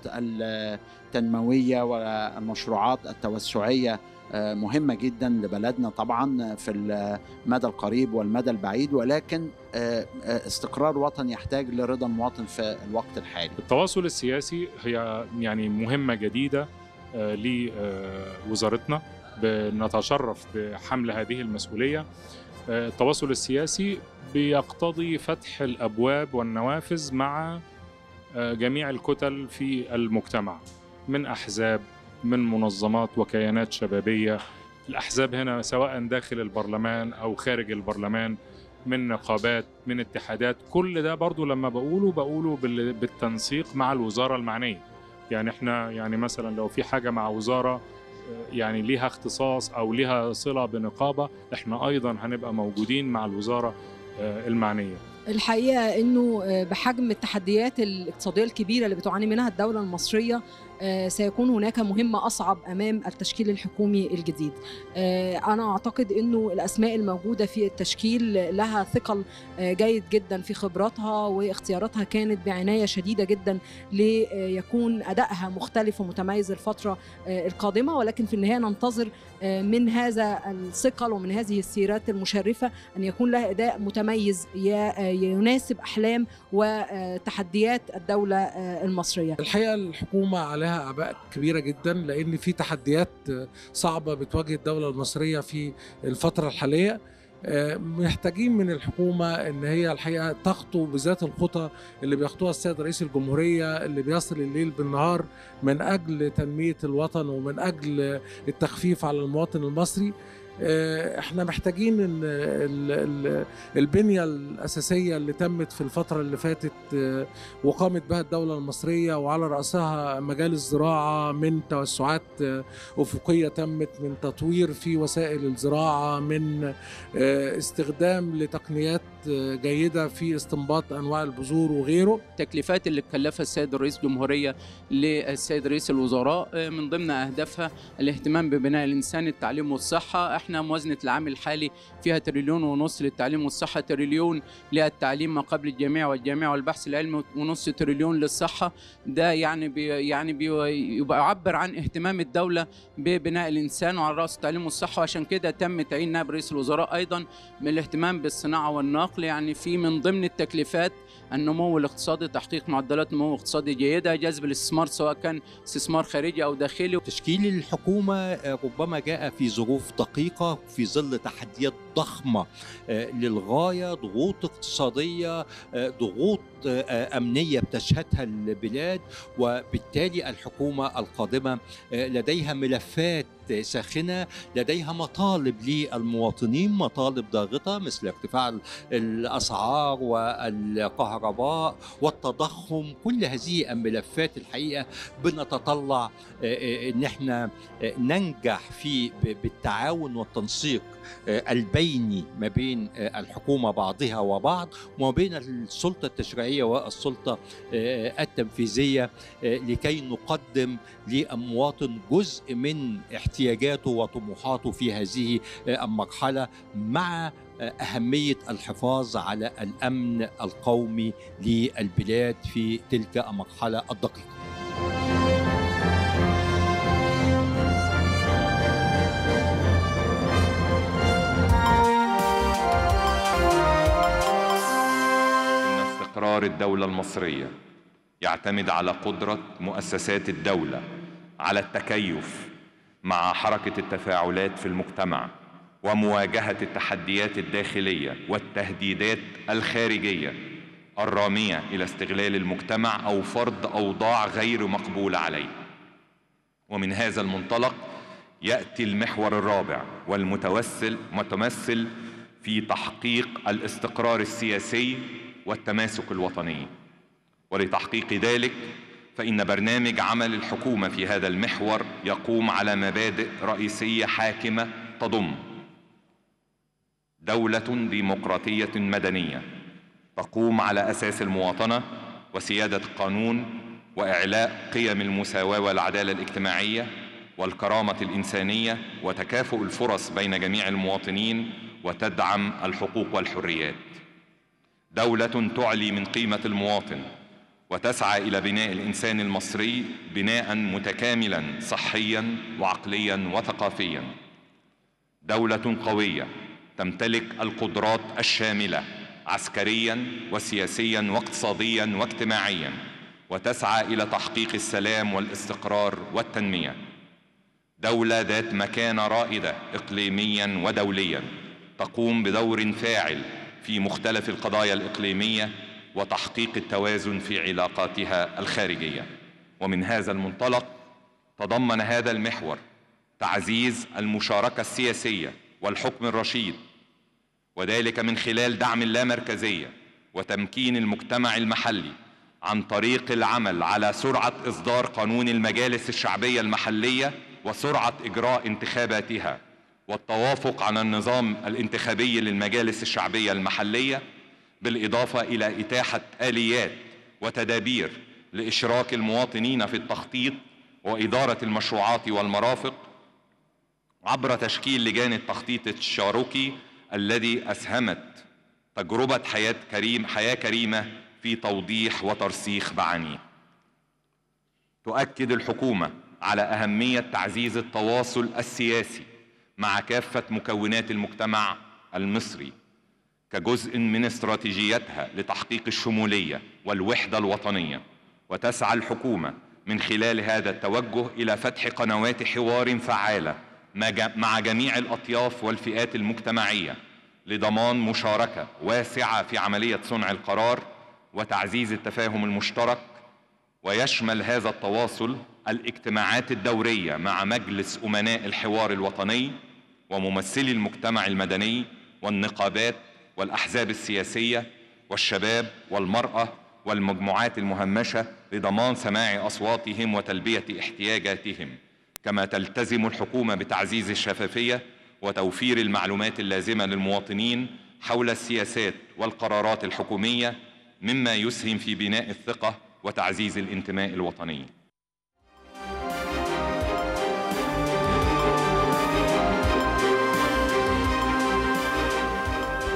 التنموية والمشروعات التوسعية آه، مهمة جدا لبلدنا طبعا في المدى القريب والمدى البعيد ولكن آه، آه، استقرار وطن يحتاج لرضا المواطن في الوقت الحالي التواصل السياسي هي يعني مهمة جديدة آه، لوزارتنا بنتشرف بحمل هذه المسؤولية آه، التواصل السياسي بيقتضي فتح الأبواب والنوافذ مع آه، جميع الكتل في المجتمع من أحزاب من منظمات وكيانات شبابية الأحزاب هنا سواء داخل البرلمان أو خارج البرلمان من نقابات من اتحادات كل ده برضو لما بقوله بقوله بال- بالتنسيق مع الوزارة المعنية يعني احنا يعني مثلا لو في حاجة مع وزارة آه، يعني ليها اختصاص أو ليها صلة بنقابة احنا أيضا هنبقى موجودين مع الوزارة آه، المعنية الحقيقه انه آه، بحجم التحديات الاقتصاديه الكبيره اللي بتعاني منها الدوله المصريه آه، سيكون هناك مهمه اصعب امام التشكيل الحكومي الجديد. آه، انا اعتقد انه الاسماء الموجوده في التشكيل لها ثقل آه، جيد جدا في خبراتها واختياراتها كانت بعنايه شديده جدا ليكون ادائها مختلف ومتميز الفتره آه، القادمه ولكن في النهايه ننتظر آه، من هذا الثقل ومن هذه السيرات المشرفه ان يكون لها اداء متميز ي- يناسب احلام وتحديات الدوله آه، المصريه الحقيقه الحكومه عليها اعباء كبيره جدا لان في تحديات صعبه بتواجه الدوله المصريه في الفتره الحاليه آه، محتاجين من الحكومه ان هي الحقيقه تخطو بذات الخطى اللي بيخطوها السيد رئيس الجمهوريه اللي بيصل الليل بالنهار من اجل تنميه الوطن ومن اجل التخفيف على المواطن المصري آه، احنا محتاجين ان ال- ال- البنيه الاساسيه اللي تمت في الفتره اللي فاتت آه، وقامت بها الدولة المصرية وعلى رأسها مجال الزراعة من توسعات آه، أفقية تمت من تطوير في وسائل الزراعة من آه، استخدام لتقنيات آه، جيدة في استنباط أنواع البذور وغيره التكليفات اللي كلفها السيد رئيس الجمهورية للسيد رئيس الوزراء آه، من ضمن أهدافها الاهتمام ببناء الإنسان التعليم والصحة احنا موازنه العام الحالي فيها تريليون ونص للتعليم والصحه تريليون للتعليم ما قبل الجامعه والجامعه والبحث العلمي ونص تريليون للصحه ده يعني بي يعني بي يبقى يعبر عن اهتمام الدوله ببناء الانسان وعلى راس التعليم والصحه وعشان كده تم تعيين نائب رئيس الوزراء ايضا من الاهتمام بالصناعه والنقل يعني في من ضمن التكليفات النمو الاقتصادي تحقيق معدلات نمو اقتصادي جيده جذب الاستثمار سواء كان استثمار خارجي او داخلي تشكيل الحكومة ربما جاء في ظروف دقيقة في ظل تحديات ضخمة للغاية ضغوط اقتصادية ضغوط أمنية بتشهدها البلاد وبالتالي الحكومة القادمة لديها ملفات ساخنة لديها مطالب للمواطنين مطالب ضاغطة مثل ارتفاع الأسعار والكهرباء والتضخم كل هذه الملفات الحقيقة بنتطلع ان احنا ننجح في بالتعاون والتنسيق البيني ما بين الحكومه بعضها وبعض وما بين السلطه التشريعيه والسلطه التنفيذيه لكي نقدم للمواطن جزء من احتياجاته وطموحاته في هذه المرحله مع أهمية الحفاظ على الأمن القومي للبلاد في تلك المرحلة الدقيقة إن استقرار الدولة المصرية يعتمد على قدرة مؤسسات الدولة على التكيف مع حركة التفاعلات في المجتمع ومواجهة التحديات الداخلية والتهديدات الخارجية الرامية إلى استغلال المجتمع أو فرض أوضاع غير مقبولة عليه ومن هذا المنطلق يأتي المحور الرابع والمتوسل متمثل في تحقيق الاستقرار السياسي والتماسك الوطني ولتحقيق ذلك فإن برنامج عمل الحكومة في هذا المحور يقوم على مبادئ رئيسية حاكمة تضم دولة ديمقراطية مدنية تقوم على أساس المواطنة وسيادة القانون وإعلاء قيم المساواة والعدالة الاجتماعية والكرامة الإنسانية وتكافؤ الفرص بين جميع المواطنين وتدعم الحقوق والحريات دولة تعلي من قيمة المواطن وتسعى إلى بناء الإنسان المصري بناء متكاملا صحيا وعقليا وثقافيا دولة قوية تمتلك القدرات الشاملة عسكريا وسياسيا واقتصاديا واجتماعيا وتسعى إلى تحقيق السلام والاستقرار والتنمية دولة ذات مكانة رائدة إقليميا ودوليا تقوم بدور فاعل في مختلف القضايا الإقليمية وتحقيق التوازن في علاقاتها الخارجية ومن هذا المنطلق تضمن هذا المحور تعزيز المشاركة السياسية والحكم الرشيد وذلك من خلال دعم اللامركزية وتمكين المجتمع المحلي عن طريق العمل على سرعة إصدار قانون المجالس الشعبية المحلية وسرعة إجراء انتخاباتها والتوافق على النظام الانتخابي للمجالس الشعبية المحلية بالإضافة إلى إتاحة آليات وتدابير لإشراك المواطنين في التخطيط وإدارة المشروعات والمرافق عبر تشكيل لجان التخطيط التشاركي الذي أسهمت تجربة حياة كريم حياة كريمة في توضيح وترسيخ معانيه. تؤكد الحكومة على أهمية تعزيز التواصل السياسي مع كافة مكونات المجتمع المصري كجزء من استراتيجيتها لتحقيق الشمولية والوحدة الوطنية وتسعى الحكومة من خلال هذا التوجه إلى فتح قنوات حوار فعالة مع جميع الأطياف والفئات المجتمعية لضمان مشاركة واسعة في عملية صنع القرار وتعزيز التفاهم المشترك ويشمل هذا التواصل الاجتماعات الدورية مع مجلس أمناء الحوار الوطني وممثلي المجتمع المدني والنقابات والأحزاب السياسية والشباب والمرأة والمجموعات المهمشة لضمان سماع أصواتهم وتلبية احتياجاتهم كما تلتزم الحكومة بتعزيز الشفافية وتوفير المعلومات اللازمة للمواطنين حول السياسات والقرارات الحكومية مما يسهم في بناء الثقة وتعزيز الانتماء الوطني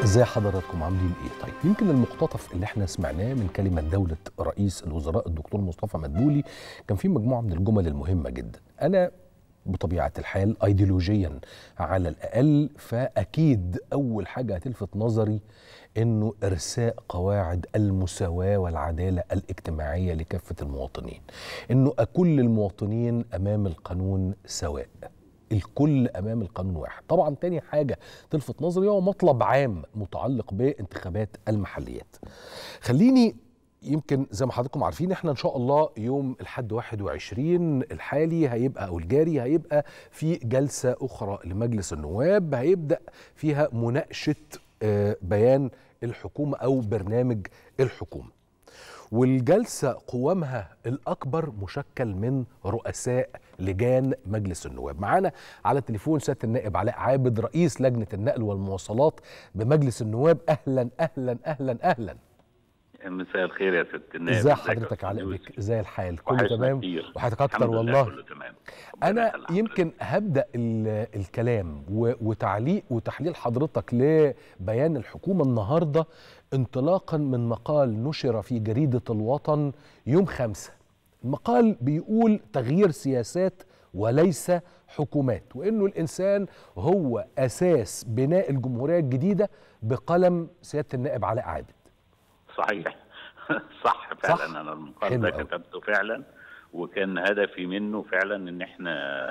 ازاي حضراتكم عاملين ايه طيب يمكن المقتطف اللي احنا سمعناه من كلمه دوله رئيس الوزراء الدكتور مصطفى مدبولي كان فيه مجموعه من الجمل المهمه جدا انا بطبيعه الحال ايديولوجيا على الاقل فاكيد اول حاجه هتلفت نظري انه ارساء قواعد المساواه والعداله الاجتماعيه لكافه المواطنين انه كل المواطنين امام القانون سواء الكل امام القانون واحد طبعا تاني حاجه تلفت نظري هو مطلب عام متعلق بانتخابات المحليات خليني يمكن زي ما حضراتكم عارفين احنا ان شاء الله يوم الحد 21 الحالي هيبقى او الجاري هيبقى في جلسه اخرى لمجلس النواب هيبدا فيها مناقشه آه، بيان الحكومه او برنامج الحكومه والجلسة قوامها الأكبر مشكل من رؤساء لجان مجلس النواب معانا على التليفون سيادة النائب علاء عابد رئيس لجنة النقل والمواصلات بمجلس النواب أهلا أهلا أهلا أهلا مساء الخير يا ست النائب ازاي ازيك يا حضرتك أستاذ علاء يوسف؟ بك ازاي الحال كله وحشنا تمام كتير. وحضرتك اكتر الحمد لله والله كله تمام انا يمكن هبدا ال- الكلام و- وتعليق وتحليل حضرتك لبيان الحكومه النهارده انطلاقا من مقال نشر في جريده الوطن يوم خمسة المقال بيقول تغيير سياسات وليس حكومات وانه الانسان هو اساس بناء الجمهوريه الجديده بقلم سياده النائب علاء عابد صحيح صح فعلا صح. انا المقال حلو ده أوي. كتبته فعلا وكان هدفي منه فعلا ان احنا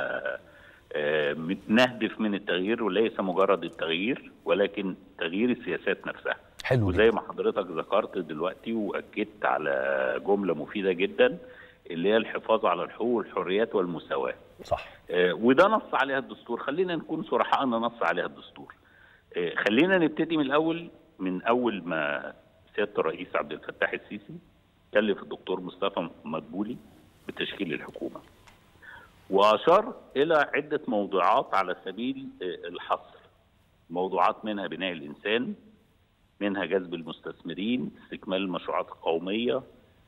آه، نهدف من التغيير وليس مجرد التغيير ولكن تغيير السياسات نفسها حلو وزي ما حضرتك ذكرت دلوقتي واكدت على جمله مفيده جدا اللي هي الحفاظ على الحقوق والحريات والمساواه صح آه، وده نص عليها الدستور خلينا نكون صرحاء ان نص عليها الدستور آه، خلينا نبتدي من الاول من اول ما سياده الرئيس عبد الفتاح السيسي كلف الدكتور مصطفى مدبولي بتشكيل الحكومه واشار الى عده موضوعات على سبيل آه، الحصر موضوعات منها بناء الانسان منها جذب المستثمرين استكمال المشروعات القوميه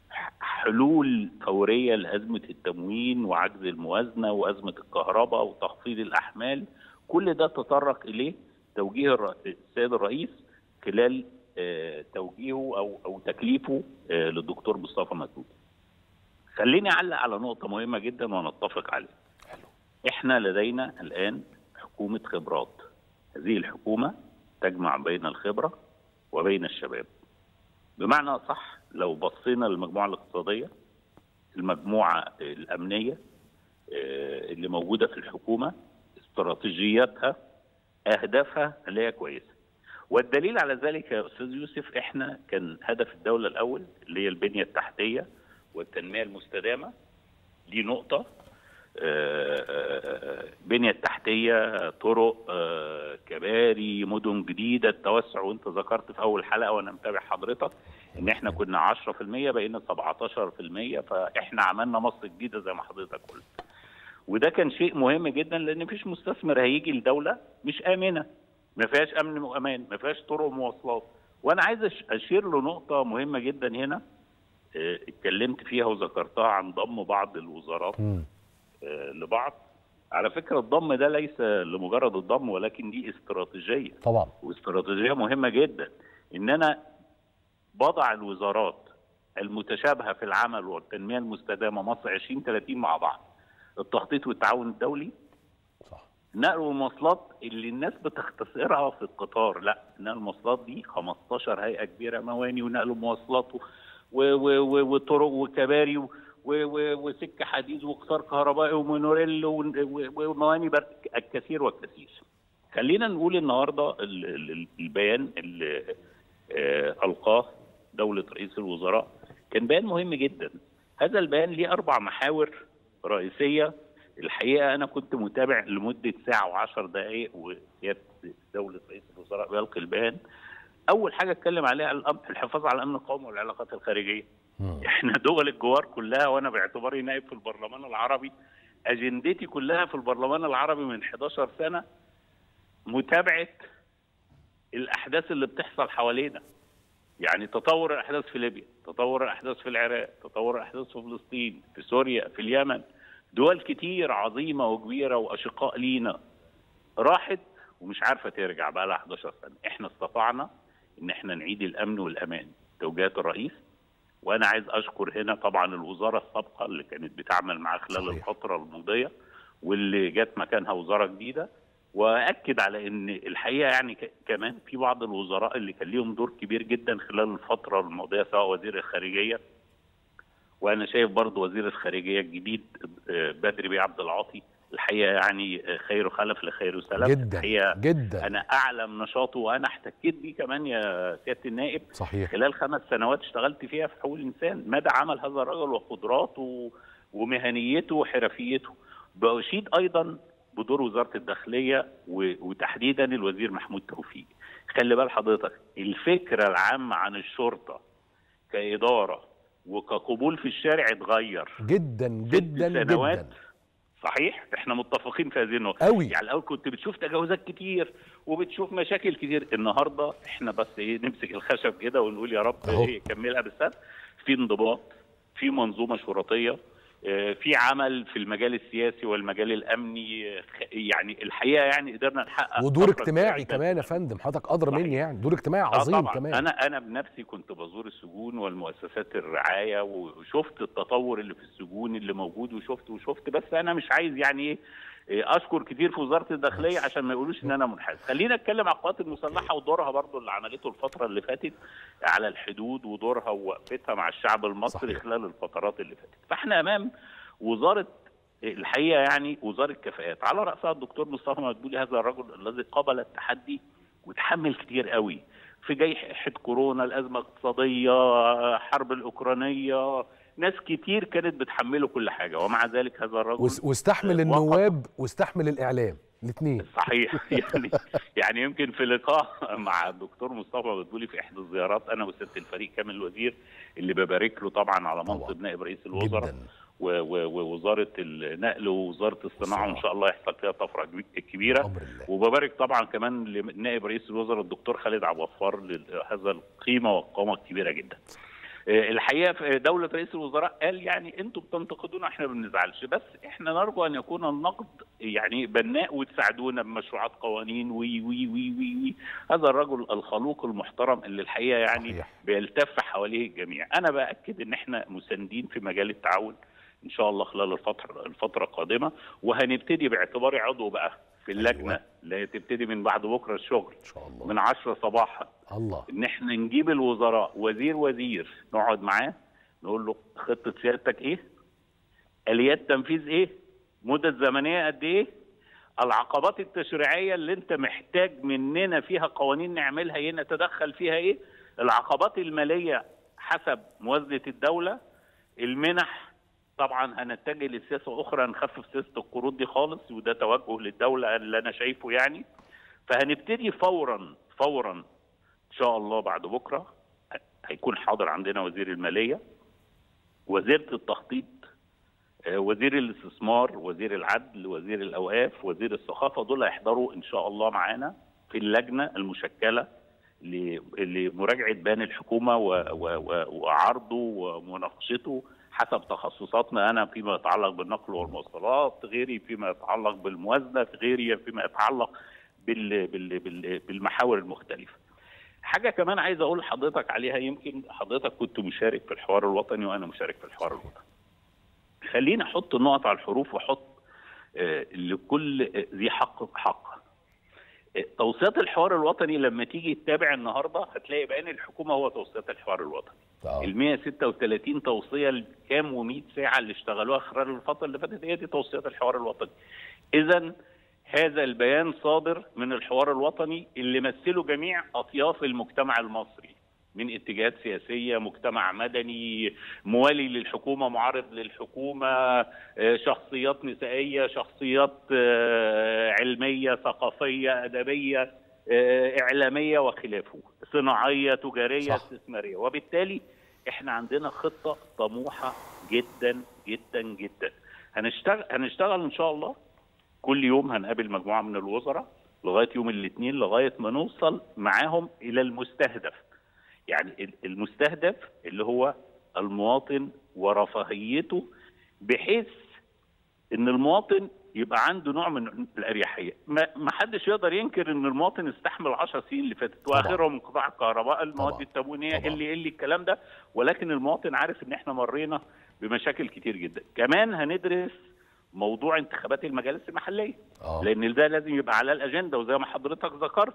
حلول فوريه لازمه التموين وعجز الموازنه وازمه الكهرباء وتخفيض الاحمال كل ده تطرق اليه توجيه الر- السيد الرئيس خلال آه، توجيهه او او تكليفه آه، للدكتور مصطفى مدبولي. خليني اعلق على نقطه مهمه جدا ونتفق عليها. احنا لدينا الان حكومه خبرات. هذه الحكومه تجمع بين الخبره وبين الشباب. بمعنى صح لو بصينا للمجموعه الاقتصاديه المجموعه الامنيه آه، اللي موجوده في الحكومه استراتيجياتها اهدافها اللي هي كويسه والدليل على ذلك يا استاذ يوسف احنا كان هدف الدوله الاول اللي هي البنيه التحتيه والتنميه المستدامه دي نقطه آه، آه، بنية تحتية طرق آه، كباري مدن جديدة التوسع وانت ذكرت في أول حلقة وأنا متابع حضرتك إن إحنا كنا 10% بقينا 17% فإحنا عملنا مصر جديدة زي ما حضرتك قلت وده كان شيء مهم جدا لأن مفيش مستثمر هيجي لدولة مش آمنة ما فيهاش أمن وأمان ما فيهاش طرق مواصلات وأنا عايز أش- أشير لنقطة مهمة جدا هنا آه، اتكلمت فيها وذكرتها عن ضم بعض الوزارات آه، لبعض على فكره الضم ده ليس لمجرد الضم ولكن دي استراتيجيه طبعا واستراتيجيه مهمه جدا ان انا بضع الوزارات المتشابهه في العمل والتنميه المستدامه مصر 2030 مع بعض التخطيط والتعاون الدولي صح نقل والمواصلات اللي الناس بتختصرها في القطار لا نقل المواصلات دي 15 هيئه كبيره مواني ونقل مواصلات و- و- و- و- وطرق وكباري و- و- و- وسكه حديد وقطار كهربائي ومونوريل ون- و- ومواني بر- الكثير والكثير. خلينا نقول النهارده ال- ال- البيان اللي آه، القاه دوله رئيس الوزراء كان بيان مهم جدا. هذا البيان ليه اربع محاور رئيسيه الحقيقه انا كنت متابع لمده ساعه وعشر دقائق وسياده دوله رئيس الوزراء بيلقي البيان. اول حاجه اتكلم عليها الأم- الحفاظ على الامن القومي والعلاقات الخارجيه. احنا دول الجوار كلها وانا باعتباري نائب في البرلمان العربي اجندتي كلها في البرلمان العربي من 11 سنه متابعه الاحداث اللي بتحصل حوالينا يعني تطور الاحداث في ليبيا تطور الاحداث في العراق تطور الاحداث في فلسطين في سوريا في اليمن دول كتير عظيمه وكبيره واشقاء لينا راحت ومش عارفه ترجع بقى لها 11 سنه احنا استطعنا ان احنا نعيد الامن والامان توجيهات الرئيس وانا عايز اشكر هنا طبعا الوزاره السابقه اللي كانت بتعمل معاه خلال صحيح. الفتره الماضيه واللي جت مكانها وزاره جديده واكد على ان الحقيقه يعني ك- كمان في بعض الوزراء اللي كان ليهم دور كبير جدا خلال الفتره الماضيه سواء وزير الخارجيه وانا شايف برضه وزير الخارجيه الجديد آه، بدري بيه عبد العاطي الحقيقه يعني آه، خير خلف لخير سلف جدا الحقيقه جدا انا اعلم نشاطه وانا احتكيت بيه كمان يا سياده النائب صحيح خلال خمس سنوات اشتغلت فيها في حقوق الانسان مدى عمل هذا الرجل وقدراته ومهنيته وحرفيته بأشيد ايضا بدور وزاره الداخليه و- وتحديدا الوزير محمود توفيق خلي بال حضرتك الفكره العامه عن الشرطه كاداره وكقبول في الشارع اتغير جدا جدا سنوات جدا صحيح احنا متفقين في هذه النقطه قوي يعني الاول كنت بتشوف تجاوزات كتير وبتشوف مشاكل كتير النهارده احنا بس ايه نمسك الخشب كده ونقول يا رب أهو. ايه كملها بالسد في انضباط في منظومه شرطيه آه، في عمل في المجال السياسي والمجال الامني آه، خ- يعني الحقيقه يعني قدرنا نحقق ودور طفرة اجتماعي كبيرة كمان يا فندم حضرتك ادرى صحيح. مني يعني دور اجتماعي آه عظيم طبعا كمان انا انا بنفسي كنت بزور السجون والمؤسسات الرعايه وشفت التطور اللي في السجون اللي موجود وشفت وشفت بس انا مش عايز يعني ايه إيه، اشكر كتير في وزاره الداخليه عشان ما يقولوش ان انا منحاز خلينا نتكلم على القوات المسلحه ودورها برضو اللي عملته الفتره اللي فاتت على الحدود ودورها ووقفتها مع الشعب المصري صحيح. خلال الفترات اللي فاتت فاحنا امام وزاره الحقيقه يعني وزاره كفاءات على راسها الدكتور مصطفى مدبولي هذا الرجل الذي قبل التحدي وتحمل كتير قوي في جائحه كورونا الازمه الاقتصاديه حرب الاوكرانيه ناس كتير كانت بتحمله كل حاجه ومع ذلك هذا الرجل وس- واستحمل آه، النواب واستحمل الاعلام الاثنين صحيح يعني يعني يمكن في لقاء مع الدكتور مصطفى مدبولي في احدى الزيارات انا وسياده الفريق كامل الوزير اللي ببارك له طبعا على منصب طبعاً. نائب رئيس الوزراء جدا و- و- ووزاره النقل ووزاره الصناعه وان شاء الله يحصل فيها طفره كبي- كبيره امر الله وببارك طبعا كمان لنائب رئيس الوزراء الدكتور خالد عبد الغفار لهذا القيمه والقامه الكبيره جدا. آه، الحقيقه في دوله رئيس الوزراء قال يعني انتم بتنتقدونا احنا ما بنزعلش بس احنا نرجو ان يكون النقد يعني بناء وتساعدونا بمشروعات قوانين وي وي وي وي, وي. هذا الرجل الخلوق المحترم اللي الحقيقه يعني صحيح. بيلتف حواليه الجميع انا باكد ان احنا مساندين في مجال التعاون ان شاء الله خلال الفتره الفتره القادمه وهنبتدي باعتباري عضو بقى في اللجنه أيوة. اللي هي تبتدي من بعد بكره الشغل ان شاء الله من 10 صباحا الله ان احنا نجيب الوزراء وزير وزير نقعد معاه نقول له خطه سيادتك ايه؟ اليات تنفيذ ايه؟ مدة زمنيه قد ايه؟ العقبات التشريعيه اللي انت محتاج مننا فيها قوانين نعملها ايه نتدخل فيها ايه؟ العقبات الماليه حسب موازنه الدوله المنح طبعا هنتجه لسياسه اخرى نخفف سياسه القروض دي خالص وده توجه للدوله اللي انا شايفه يعني فهنبتدي فورا فورا ان شاء الله بعد بكره هيكون حاضر عندنا وزير الماليه وزيره التخطيط آه، وزير الاستثمار وزير العدل وزير الاوقاف وزير الثقافه دول هيحضروا ان شاء الله معانا في اللجنه المشكله ل- لمراجعه بيان الحكومه و- و- و- وعرضه ومناقشته حسب تخصصاتنا انا فيما يتعلق بالنقل والمواصلات غيري فيما يتعلق بالموازنه غيري فيما يتعلق بال بال بال بالمحاور المختلفه حاجه كمان عايز اقول لحضرتك عليها يمكن حضرتك كنت مشارك في الحوار الوطني وانا مشارك في الحوار الوطني خليني احط النقط على الحروف واحط آه، لكل آه، ذي حق حق آه، توصيات الحوار الوطني لما تيجي تتابع النهارده هتلاقي بيان الحكومه هو توصيات الحوار الوطني آه. ال 136 توصيه الكام و100 ساعه اللي اشتغلوها خلال الفتره اللي فاتت هي دي توصيات الحوار الوطني. اذا هذا البيان صادر من الحوار الوطني اللي مثله جميع اطياف المجتمع المصري من اتجاهات سياسيه، مجتمع مدني، موالي للحكومه، معارض للحكومه، آه، شخصيات نسائيه، شخصيات آه، علميه، ثقافيه، ادبيه، آه، اعلاميه وخلافه، صناعيه، تجاريه، صح. استثماريه، وبالتالي احنا عندنا خطه طموحه جدا جدا جدا. هنشتغل هنشتغل ان شاء الله كل يوم هنقابل مجموعه من الوزراء لغايه يوم الاثنين لغايه ما نوصل معاهم الى المستهدف. يعني ال- المستهدف اللي هو المواطن ورفاهيته بحيث ان المواطن يبقى عنده نوع من الاريحيه ما ما حدش يقدر ينكر ان المواطن استحمل 10 سنين اللي فاتت واخرهم انقطاع الكهرباء المواد طبعاً. التموينيه طبعاً. اللي اللي الكلام ده ولكن المواطن عارف ان احنا مرينا بمشاكل كتير جدا كمان هندرس موضوع انتخابات المجالس المحليه اه لان ده لازم يبقى على الاجنده وزي ما حضرتك ذكرت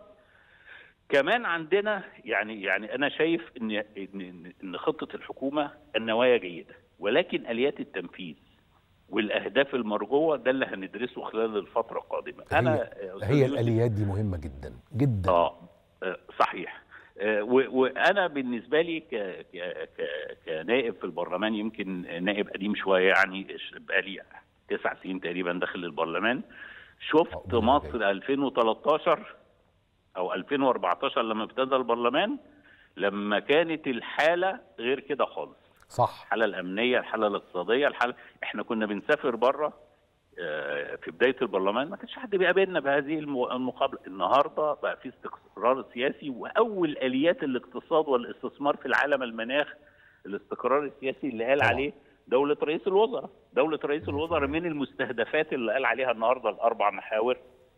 كمان عندنا يعني يعني انا شايف ان ان ان خطه الحكومه النوايا جيده ولكن اليات التنفيذ والاهداف المرجوه ده اللي هندرسه خلال الفتره القادمه انا يا أستاذ هي يوسف، الاليات دي مهمه جدا جدا اه آه، صحيح آه، و- وانا بالنسبه لي ك... ك... ك... كنائب في البرلمان يمكن نائب قديم شويه يعني بقالي تسع سنين تقريبا داخل البرلمان شفت عقبال مصر 2013 او 2014 لما ابتدى البرلمان لما كانت الحاله غير كده خالص صح الحاله الامنيه الحاله الاقتصاديه الحاله احنا كنا بنسافر بره آه، في بدايه البرلمان ما كانش حد بيقابلنا بهذه الم- المقابله النهارده بقى في استقرار سياسي واول اليات الاقتصاد والاستثمار في العالم المناخ الاستقرار السياسي اللي قال طبعا. عليه دوله رئيس الوزراء دوله رئيس الوزراء من المستهدفات اللي قال عليها النهارده الاربع محاور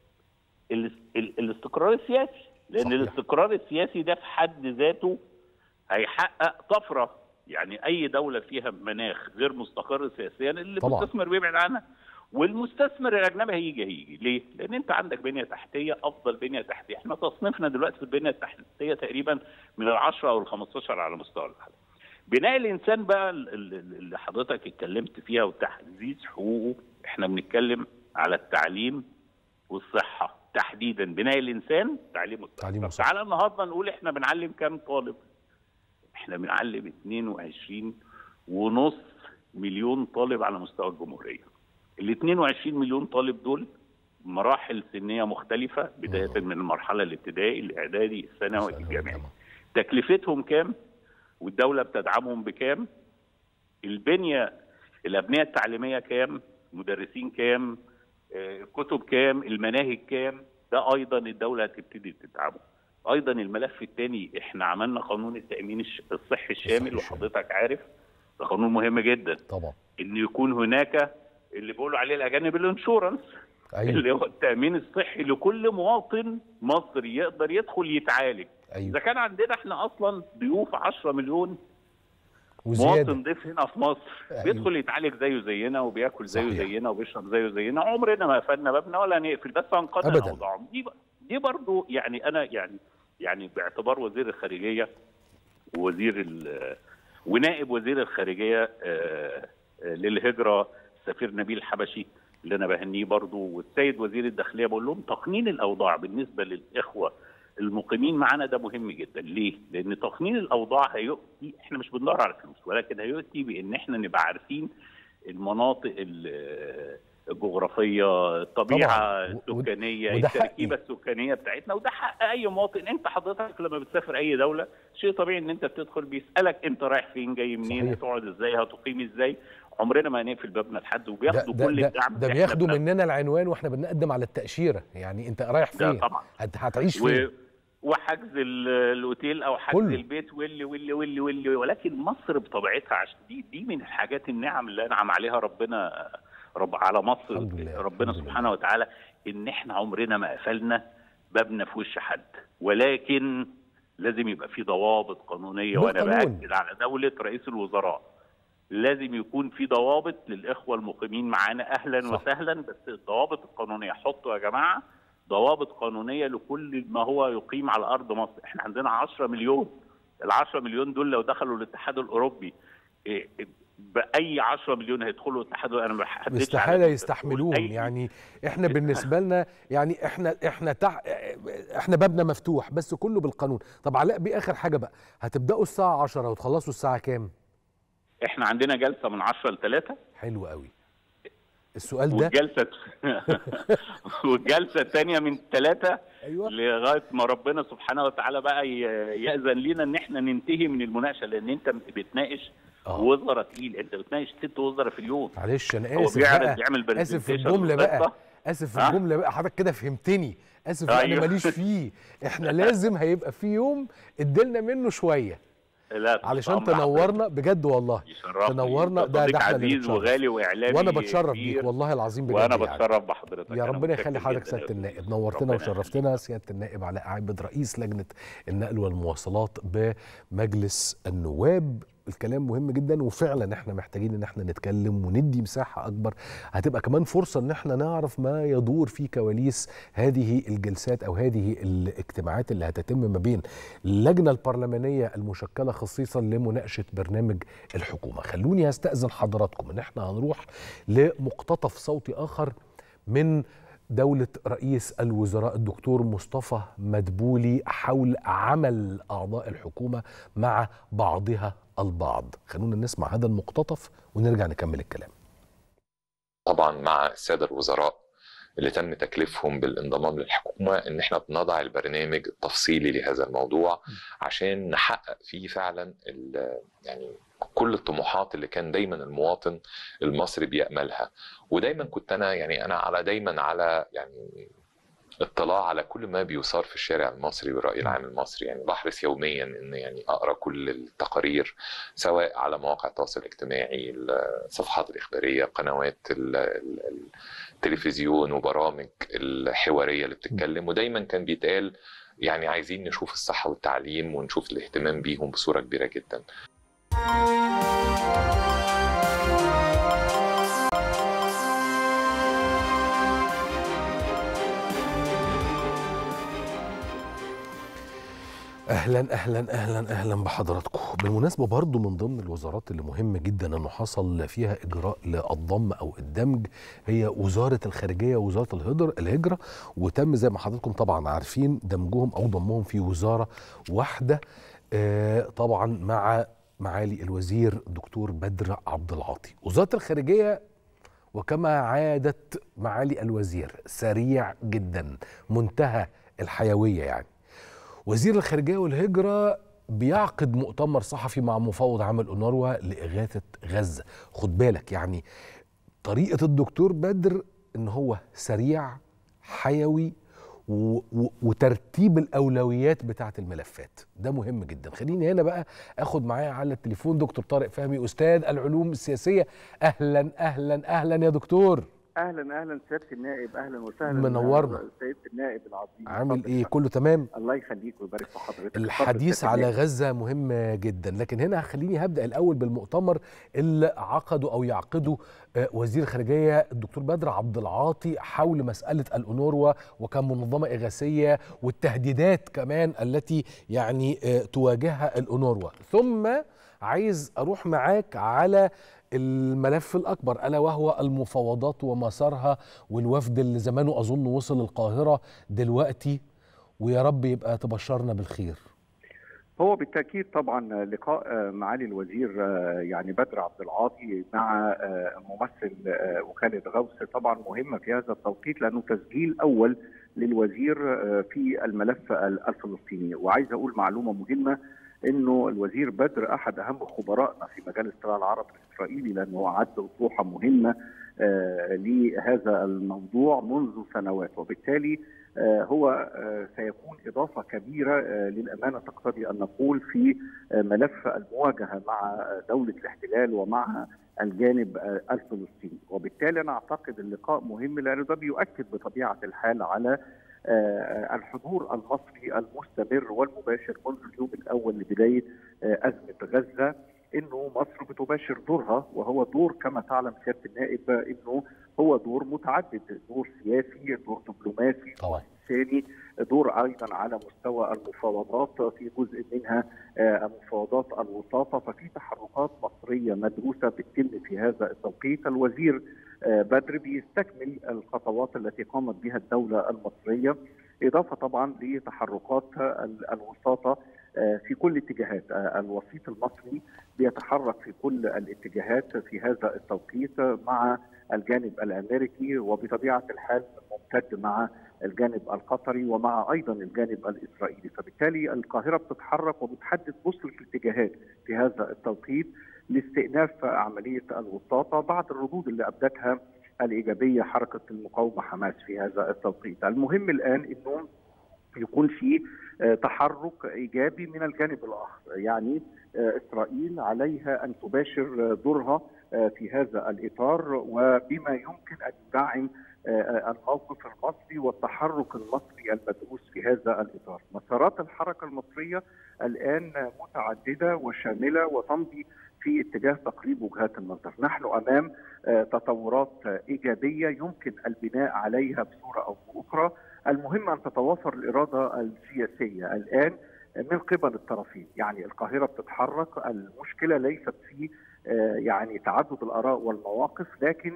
الاس- ال- الاستقرار السياسي لان صحيح. الاستقرار السياسي ده في حد ذاته هيحقق طفره يعني اي دوله فيها مناخ غير مستقر سياسيا اللي طبعاً. المستثمر بيبعد عنها والمستثمر الاجنبي هيجي هيجي ليه؟ لان انت عندك بنيه تحتيه افضل بنيه تحتيه احنا تصنيفنا دلوقتي في البنيه التحتيه تقريبا من ال10 او ال15 على مستوى العالم. بناء الانسان بقى ال- ال- اللي حضرتك اتكلمت فيها وتعزيز حقوقه احنا بنتكلم على التعليم والصحه تحديدا بناء الانسان تعليم والصحه تعليم طب والصحة. تعالى النهارده نقول احنا بنعلم كام طالب احنا بنعلم 22 ونص مليون طالب على مستوى الجمهوريه ال 22 مليون طالب دول مراحل سنيه مختلفه بدايه من المرحله الابتدائي الاعدادي الثانوي ثانوي، الجامعي جامعة. تكلفتهم كام والدوله بتدعمهم بكام البنيه الابنيه التعليميه كام مدرسين كام آه، كتب كام المناهج كام ده ايضا الدوله هتبتدي تدعمه ايضا الملف الثاني احنا عملنا قانون التامين الش- الصحي الشامل الشامل. وحضرتك عارف ده قانون مهم جدا طبعا ان يكون هناك اللي بيقولوا عليه الاجانب الانشورنس ايوه اللي هو التامين الصحي لكل مواطن مصري يقدر يدخل يتعالج اذا ايوه كان عندنا احنا اصلا ضيوف 10 مليون وزياده مواطن ضيف هنا في مصر أيوة. بيدخل يتعالج زيه زينا وبياكل زيه صحيح. زينا وبيشرب زيه زينا عمرنا ما قفلنا بابنا ولا نقفل بس هنقنن أبداً. اوضاعهم دي ب- دي برضو يعني انا يعني يعني باعتبار وزير الخارجيه ووزير ال- ونائب وزير الخارجيه آه، آه، للهجره السفير نبيل حبشي اللي انا بهنيه برضو والسيد وزير الداخليه بقول لهم تقنين الاوضاع بالنسبه للاخوه المقيمين معانا ده مهم جدا ليه؟ لان تقنين الاوضاع هيؤتي احنا مش بندور على فلوس ولكن هيؤتي بان احنا نبقى عارفين المناطق ال- الجغرافيه الطبيعه طبعاً. و- السكانيه وده التركيبه حقي. السكانيه بتاعتنا وده حق اي مواطن انت حضرتك لما بتسافر اي دوله شيء طبيعي ان انت بتدخل بيسالك انت رايح فين جاي منين صحيح. هتقعد ازاي هتقيم ازاي عمرنا ما هنقفل بابنا لحد ده, وبياخدوا ده, كل ده, الدعم ده اللي إحنا بياخدوا بناخده. مننا العنوان واحنا بنقدم على التاشيره يعني انت رايح ده فين طبعا هت- هتعيش و... فين وحجز ال- الاوتيل او حجز كله. البيت واللي واللي واللي واللي ولكن مصر بطبيعتها عشان دي دي من الحاجات النعم اللي انعم عليها ربنا رب على مصر الحمد لله، ربنا الحمد لله. سبحانه وتعالى ان احنا عمرنا ما قفلنا بابنا في وش حد ولكن لازم يبقى في ضوابط قانونيه وانا بالقانون. باكد على دوله رئيس الوزراء لازم يكون في ضوابط للاخوه المقيمين معانا اهلا صح. وسهلا بس الضوابط القانونيه حطوا يا جماعه ضوابط قانونيه لكل ما هو يقيم على ارض مصر احنا عندنا 10 مليون ال 10 مليون دول لو دخلوا الاتحاد الاوروبي إيه، باي 10 مليون هيدخلوا الاتحاد انا ما بحددش استحاله عدد، بس يستحملون أي- يعني احنا بالنسبه لنا يعني احنا احنا تح احنا بابنا مفتوح بس كله بالقانون طب علاء بيه اخر حاجه بقى هتبداوا الساعه 10 وتخلصوا الساعه كام احنا عندنا جلسه من 10 ل 3 حلو قوي السؤال ده والجلسه والجلسه الثانيه من 3 ايوه لغايه ما ربنا سبحانه وتعالى بقى ي- ياذن لنا ان احنا ننتهي من المناقشه لان انت بتناقش آه. وزراء تقيل انت بتناقش ست وزراء في اليوم معلش انا هو اسف بيعرض بقى يعمل اسف في presentation الجمله بقى للخطة. اسف في ها؟ الجمله بقى حضرتك كده فهمتني اسف انا أيوه. ماليش فيه احنا لازم هيبقى في يوم اديلنا منه شويه لا تحت علشان أمر تنورنا بجد والله يشرفني. تنورنا أنت ده صديق ده احنا اللي عزيز بنتشرف. وغالي واعلامي وانا بتشرف كبير. بيك والله العظيم بجد وانا يعني. بتشرف بحضرتك يا أنا ربنا متشكر يخلي حضرتك جداً سياده يا النائب أستاذ. نورتنا ربنا وشرفتنا سياده النائب علاء عابد رئيس لجنه النقل والمواصلات بمجلس النواب الكلام مهم جدا وفعلا احنا محتاجين ان احنا نتكلم وندي مساحه اكبر هتبقى كمان فرصه ان احنا نعرف ما يدور في كواليس هذه الجلسات او هذه الاجتماعات اللي هتتم ما بين اللجنه البرلمانيه المشكله خصيصا لمناقشه برنامج الحكومه خلوني استاذن حضراتكم ان احنا هنروح لمقتطف صوتي اخر من دولة رئيس الوزراء الدكتور مصطفى مدبولي حول عمل أعضاء الحكومة مع بعضها البعض خلونا نسمع هذا المقتطف ونرجع نكمل الكلام طبعا مع الساده الوزراء اللي تم تكليفهم بالانضمام للحكومه ان احنا بنضع البرنامج التفصيلي لهذا الموضوع عشان نحقق فيه فعلا ال- يعني كل الطموحات اللي كان دايما المواطن المصري بيأملها ودايما كنت انا يعني انا على دايما على يعني اطلاع على كل ما بيثار في الشارع المصري والرأي العام المصري يعني بحرص يوميا ان يعني اقرا كل التقارير سواء على مواقع التواصل الاجتماعي الصفحات الاخباريه قنوات ال- ال- التلفزيون وبرامج الحواريه اللي بتتكلم ودايما كان بيتقال يعني عايزين نشوف الصحه والتعليم ونشوف الاهتمام بيهم بصوره كبيره جدا اهلا اهلا اهلا اهلا بحضراتكم بالمناسبه برضو من ضمن الوزارات اللي مهم جدا انه حصل فيها اجراء للضم او الدمج هي وزاره الخارجيه ووزاره الهجر الهجره وتم زي ما حضراتكم طبعا عارفين دمجهم او ضمهم في وزاره واحده آه، طبعا مع معالي الوزير دكتور بدر عبد العاطي وزاره الخارجيه وكما عادت معالي الوزير سريع جدا منتهى الحيويه يعني وزير الخارجيه والهجره بيعقد مؤتمر صحفي مع مفوض عام الأونروا لإغاثة غزة خد بالك يعني طريقة الدكتور بدر إن هو سريع حيوي و و وترتيب الأولويات بتاعة الملفات ده مهم جدا خليني هنا بقى أخد معايا على التليفون دكتور طارق فهمي أستاذ العلوم السياسية أهلا أهلا أهلا يا دكتور اهلا اهلا سياده النائب اهلا وسهلا منورنا. سياده النائب العظيم عامل إيه كله تمام الله يخليك ويبارك في حضرتك الحديث اتفضل على سيادة النائب. غزة مهم جدا لكن هنا خليني هبدأ الأول بالمؤتمر اللي عقده أو يعقده آه، وزير الخارجية الدكتور بدر عبد العاطي حول مسألة الأونروا وكمنظمة إغاثية والتهديدات كمان التي يعني آه، تواجهها الأونروا ثم عايز أروح معاك على الملف الأكبر ألا وهو المفاوضات ومسارها والوفد اللي زمانه أظن وصل القاهرة دلوقتي ويا رب يبقى تبشرنا بالخير هو بالتاكيد طبعا لقاء آه، معالي الوزير آه، يعني بدر عبد العاطي مع آه، ممثل آه، وكاله غوث طبعا مهمه في هذا التوقيت لانه تسجيل اول للوزير آه، في الملف ال- الفلسطيني وعايز اقول معلومه مهمه انه الوزير بدر احد اهم خبرائنا في مجال الصراع العربي الاسرائيلي لانه عد اطروحه مهمه آه، لهذا الموضوع منذ سنوات وبالتالي آه، هو آه، سيكون اضافه كبيره آه، للامانه تقتضي ان نقول في آه، ملف المواجهه مع آه، دوله الاحتلال ومع الجانب آه، الفلسطيني وبالتالي انا اعتقد اللقاء مهم لانه ده بيؤكد بطبيعه الحال على آه، الحضور المصري المستمر والمباشر منذ اليوم الاول لبدايه آه، ازمه غزه انه مصر بتباشر دورها وهو دور كما تعلم سياده النائب انه هو دور متعدد دور سياسي دور دبلوماسي طبعا ثاني دور ايضا على مستوى المفاوضات في جزء منها آه، مفاوضات الوساطه ففي تحركات مصريه مدروسه بتتم في هذا التوقيت الوزير آه، بدر بيستكمل الخطوات التي قامت بها الدوله المصريه اضافه طبعا لتحركات ال- الوساطه آه، في كل الاتجاهات آه، الوسيط المصري بيتحرك في كل الاتجاهات في هذا التوقيت مع الجانب الامريكي وبطبيعه الحال ممتد مع الجانب القطري ومع ايضا الجانب الاسرائيلي فبالتالي القاهره بتتحرك وبتحدد بوصله الاتجاهات في هذا التوقيت لاستئناف عمليه الوساطه بعد الردود اللي ابدتها الايجابيه حركه المقاومه حماس في هذا التوقيت المهم الان انه يكون في تحرك ايجابي من الجانب الاخر يعني اسرائيل عليها ان تباشر دورها في هذا الاطار وبما يمكن ان يدعم الموقف المصري والتحرك المصري المدروس في هذا الاطار. مسارات الحركه المصريه الان متعدده وشامله وتمضي في اتجاه تقريب وجهات النظر، نحن امام تطورات ايجابيه يمكن البناء عليها بصوره او باخرى، المهم ان تتوافر الاراده السياسيه الان من قبل الطرفين، يعني القاهره بتتحرك، المشكله ليست في يعني تعدد الاراء والمواقف لكن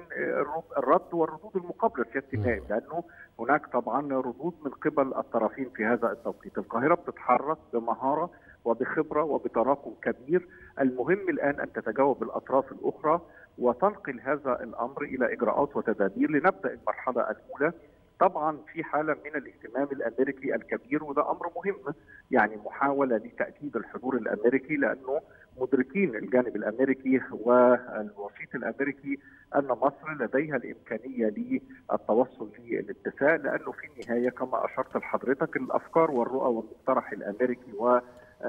الرد والردود المقابله سياده النائب لانه هناك طبعا ردود من قبل الطرفين في هذا التوقيت، القاهره بتتحرك بمهاره وبخبره وبتراكم كبير، المهم الان ان تتجاوب الاطراف الاخرى وتنقل هذا الامر الى اجراءات وتدابير لنبدا المرحله الاولى طبعا في حاله من الاهتمام الامريكي الكبير وده امر مهم يعني محاوله لتاكيد الحضور الامريكي لانه مدركين الجانب الامريكي والوسيط الامريكي ان مصر لديها الامكانيه للتوصل للاتفاق لانه في النهايه كما اشرت لحضرتك الافكار والرؤى والمقترح الامريكي و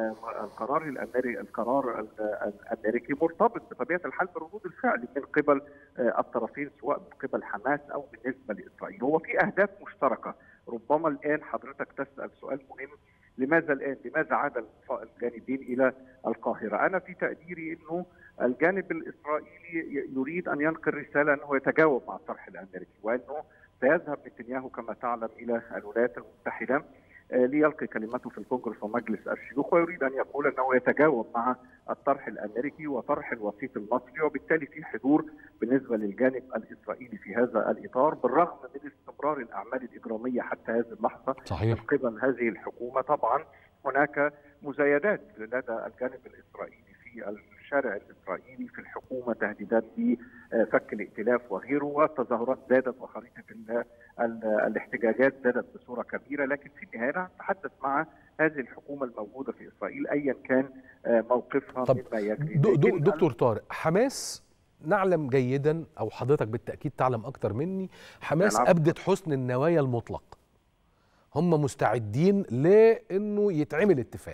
القرار الامريكي القرار الامريكي مرتبط بطبيعه الحال بردود الفعل من قبل الطرفين سواء من قبل حماس او بالنسبه لاسرائيل، هو في اهداف مشتركه، ربما الان حضرتك تسال سؤال مهم لماذا الان؟ لماذا عاد الجانبين الى القاهره؟ انا في تقديري انه الجانب الاسرائيلي يريد ان ينقل رساله انه يتجاوب مع الطرح الامريكي وانه سيذهب نتنياهو كما تعلم الى الولايات المتحده ليلقي كلمته في الكونغرس ومجلس الشيوخ ويريد ان يقول انه يتجاوب مع الطرح الامريكي وطرح الوسيط المصري وبالتالي في حضور بالنسبه للجانب الاسرائيلي في هذا الاطار بالرغم من استمرار الاعمال الاجراميه حتى هذه اللحظه صحيح. من قبل هذه الحكومه طبعا هناك مزايدات لدى الجانب الاسرائيلي في الشارع الاسرائيلي في الحكومه تهديدات بفك الائتلاف وغيره والتظاهرات زادت وخريطه الاحتجاجات زادت بصوره كبيره لكن في النهايه نتحدث مع هذه الحكومه الموجوده في اسرائيل ايا كان موقفها طب مما يجري دو دو دكتور طارق حماس نعلم جيدا او حضرتك بالتاكيد تعلم اكتر مني حماس نعم. ابدت حسن النوايا المطلق هم مستعدين لانه يتعمل اتفاق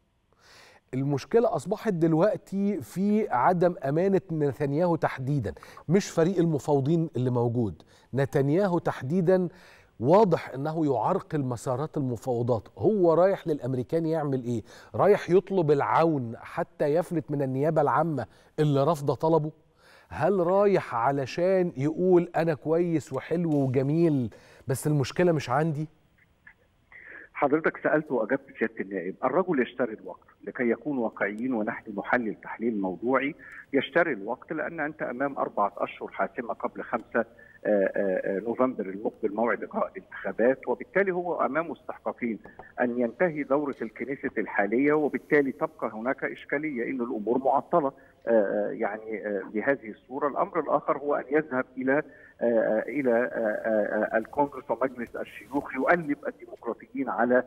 المشكلة أصبحت دلوقتي في عدم أمانة نتنياهو تحديدا مش فريق المفاوضين اللي موجود نتنياهو تحديدا واضح أنه يعرقل مسارات المفاوضات هو رايح للأمريكان يعمل إيه رايح يطلب العون حتى يفلت من النيابة العامة اللي رافضة طلبه هل رايح علشان يقول أنا كويس وحلو وجميل بس المشكلة مش عندي حضرتك سالت واجبت سياده النائب، الرجل يشتري الوقت لكي يكون واقعيين ونحن نحلل تحليل موضوعي يشتري الوقت لان انت امام اربعه اشهر حاسمه قبل خمسه نوفمبر المقبل موعد اجراء الانتخابات وبالتالي هو امامه استحقاقين ان ينتهي دوره الكنيسه الحاليه وبالتالي تبقى هناك اشكاليه ان الامور معطله يعني بهذه الصوره، الامر الاخر هو ان يذهب الى الى الكونغرس ومجلس الشيوخ يؤلب الديمقراطيين على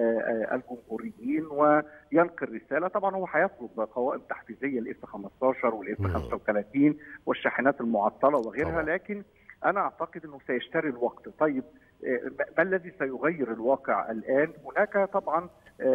الجمهوريين وينقل رساله طبعا هو هيطلب قوائم تحفيزيه الاف 15 والاف 35 والشاحنات المعطله وغيرها لكن انا اعتقد انه سيشتري الوقت طيب ما الذي سيغير الواقع الان هناك طبعا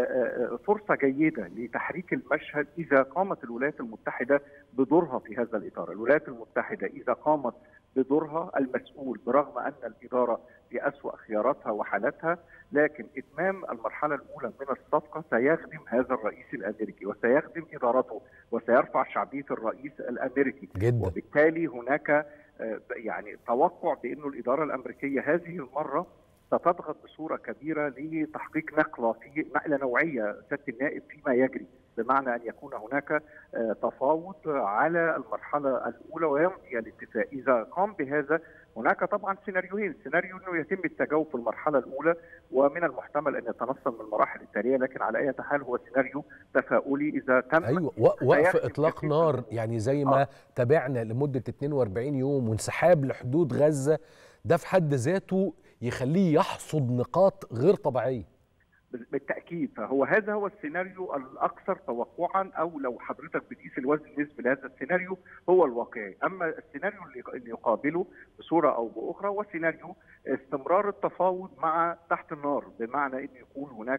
فرصه جيده لتحريك المشهد اذا قامت الولايات المتحده بدورها في هذا الاطار الولايات المتحده اذا قامت بدورها المسؤول برغم ان الاداره في اسوا خياراتها وحالاتها لكن اتمام المرحله الاولى من الصفقه سيخدم هذا الرئيس الامريكي وسيخدم ادارته وسيرفع شعبيه الرئيس الامريكي جدا. وبالتالي هناك يعني توقع بانه الاداره الامريكيه هذه المره ستضغط بصوره كبيره لتحقيق نقله في نقله نوعيه سياده النائب فيما يجري بمعنى ان يكون هناك تفاوض على المرحله الاولى ويمضي الاتفاق اذا قام بهذا هناك طبعا سيناريوهين سيناريو انه يتم التجاوب في المرحله الاولى ومن المحتمل ان يتنصل من المراحل التاليه لكن على اي حال هو سيناريو تفاؤلي اذا تم ايوه وقف اطلاق نار يعني زي ما آه. تابعنا لمده 42 يوم وانسحاب لحدود غزه ده في حد ذاته يخليه يحصد نقاط غير طبيعيه بالتاكيد فهو هذا هو السيناريو الاكثر توقعا او لو حضرتك بتقيس الوزن النسبي لهذا السيناريو هو الواقعي اما السيناريو اللي يقابله بصوره او باخرى هو سيناريو استمرار التفاوض مع تحت النار بمعنى ان يكون هناك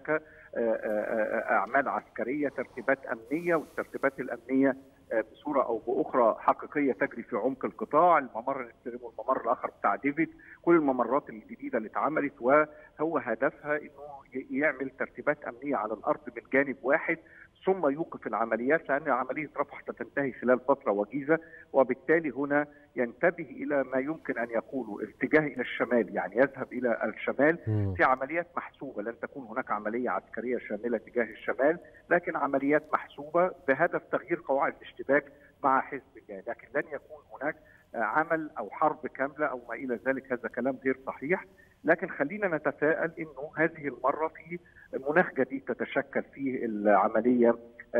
اعمال عسكريه ترتيبات امنيه والترتيبات الامنيه بصوره او باخرى حقيقيه تجري في عمق القطاع، الممر نستلمه الممر الاخر بتاع ديفيد، كل الممرات الجديده اللي اتعملت وهو هدفها انه يعمل ترتيبات امنيه على الارض من جانب واحد ثم يوقف العمليات لان عمليه رفح ستنتهي خلال فتره وجيزه وبالتالي هنا ينتبه الى ما يمكن ان يقوله اتجاه الى الشمال يعني يذهب الى الشمال في عمليات محسوبه لن تكون هناك عمليه عسكريه شامله تجاه الشمال لكن عمليات محسوبه بهدف تغيير قواعد الاشتباك مع حزب الله لكن لن يكون هناك عمل او حرب كامله او ما الى ذلك هذا كلام غير صحيح لكن خلينا نتفائل انه هذه المره في مناخ جديد تتشكل فيه العمليه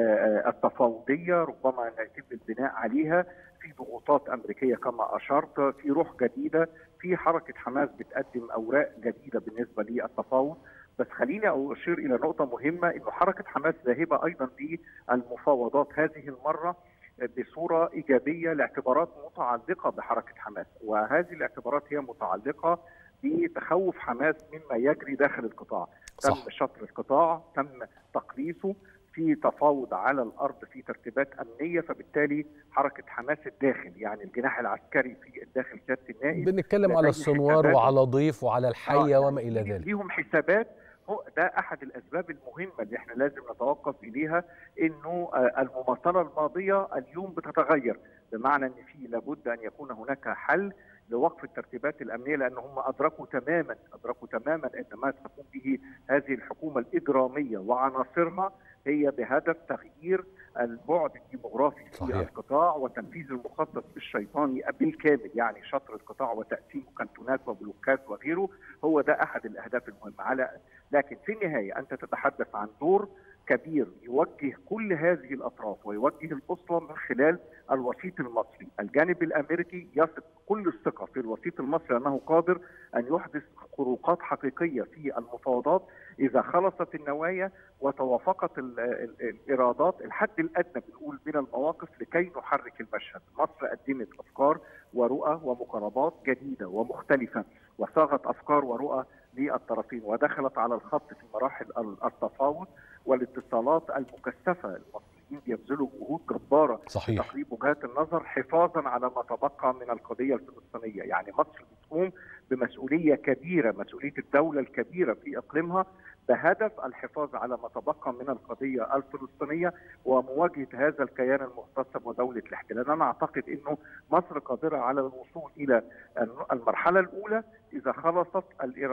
التفاوضيه ربما يتم البناء عليها في ضغوطات امريكيه كما اشرت في روح جديده في حركه حماس بتقدم اوراق جديده بالنسبه للتفاوض بس خليني اشير الى نقطه مهمه انه حركه حماس ذاهبه ايضا للمفاوضات هذه المره بصوره ايجابيه لاعتبارات متعلقه بحركه حماس وهذه الاعتبارات هي متعلقه بتخوف حماس مما يجري داخل القطاع صح. تم شطر القطاع تم تقليصه في تفاوض على الارض في ترتيبات امنيه فبالتالي حركه حماس الداخل يعني الجناح العسكري في الداخل سياده النائب بنتكلم على السنوار وعلى ضيف وعلى الحيه آه وما الى ذلك ليهم حسابات هو ده احد الاسباب المهمه اللي احنا لازم نتوقف اليها انه المماطله الماضيه اليوم بتتغير بمعنى ان في لابد ان يكون هناك حل لوقف الترتيبات الامنيه لان هم ادركوا تماما ادركوا تماما ان ما تقوم به هذه الحكومه الاجراميه وعناصرها هي بهدف تغيير البعد الديموغرافي في صحيح. القطاع وتنفيذ المخطط الشيطاني بالكامل يعني شطر القطاع وتقسيمه كانتونات وبلوكات وغيره هو ده احد الاهداف المهمه على لكن في النهايه انت تتحدث عن دور كبير يوجه كل هذه الاطراف ويوجه البوصله من خلال الوسيط المصري، الجانب الامريكي يثق كل الثقه في الوسيط المصري انه قادر ان يحدث خروقات حقيقيه في المفاوضات اذا خلصت النوايا وتوافقت ال ال الايرادات الحد الادنى بنقول من المواقف لكي نحرك المشهد، مصر قدمت افكار ورؤى ومقاربات جديده ومختلفه وصاغت افكار ورؤى للطرفين ودخلت على الخط في مراحل التفاوض والاتصالات المكثفه المصريين بيبذلوا جهود جباره صحيح. تقريب وجهات النظر حفاظا على ما تبقى من القضيه الفلسطينيه، يعني مصر بتقوم بمسؤوليه كبيره، مسؤوليه الدوله الكبيره في اقليمها بهدف الحفاظ على ما تبقى من القضيه الفلسطينيه ومواجهه هذا الكيان المغتصب ودوله الاحتلال، انا اعتقد انه مصر قادره على الوصول الى المرحله الاولى اذا خلصت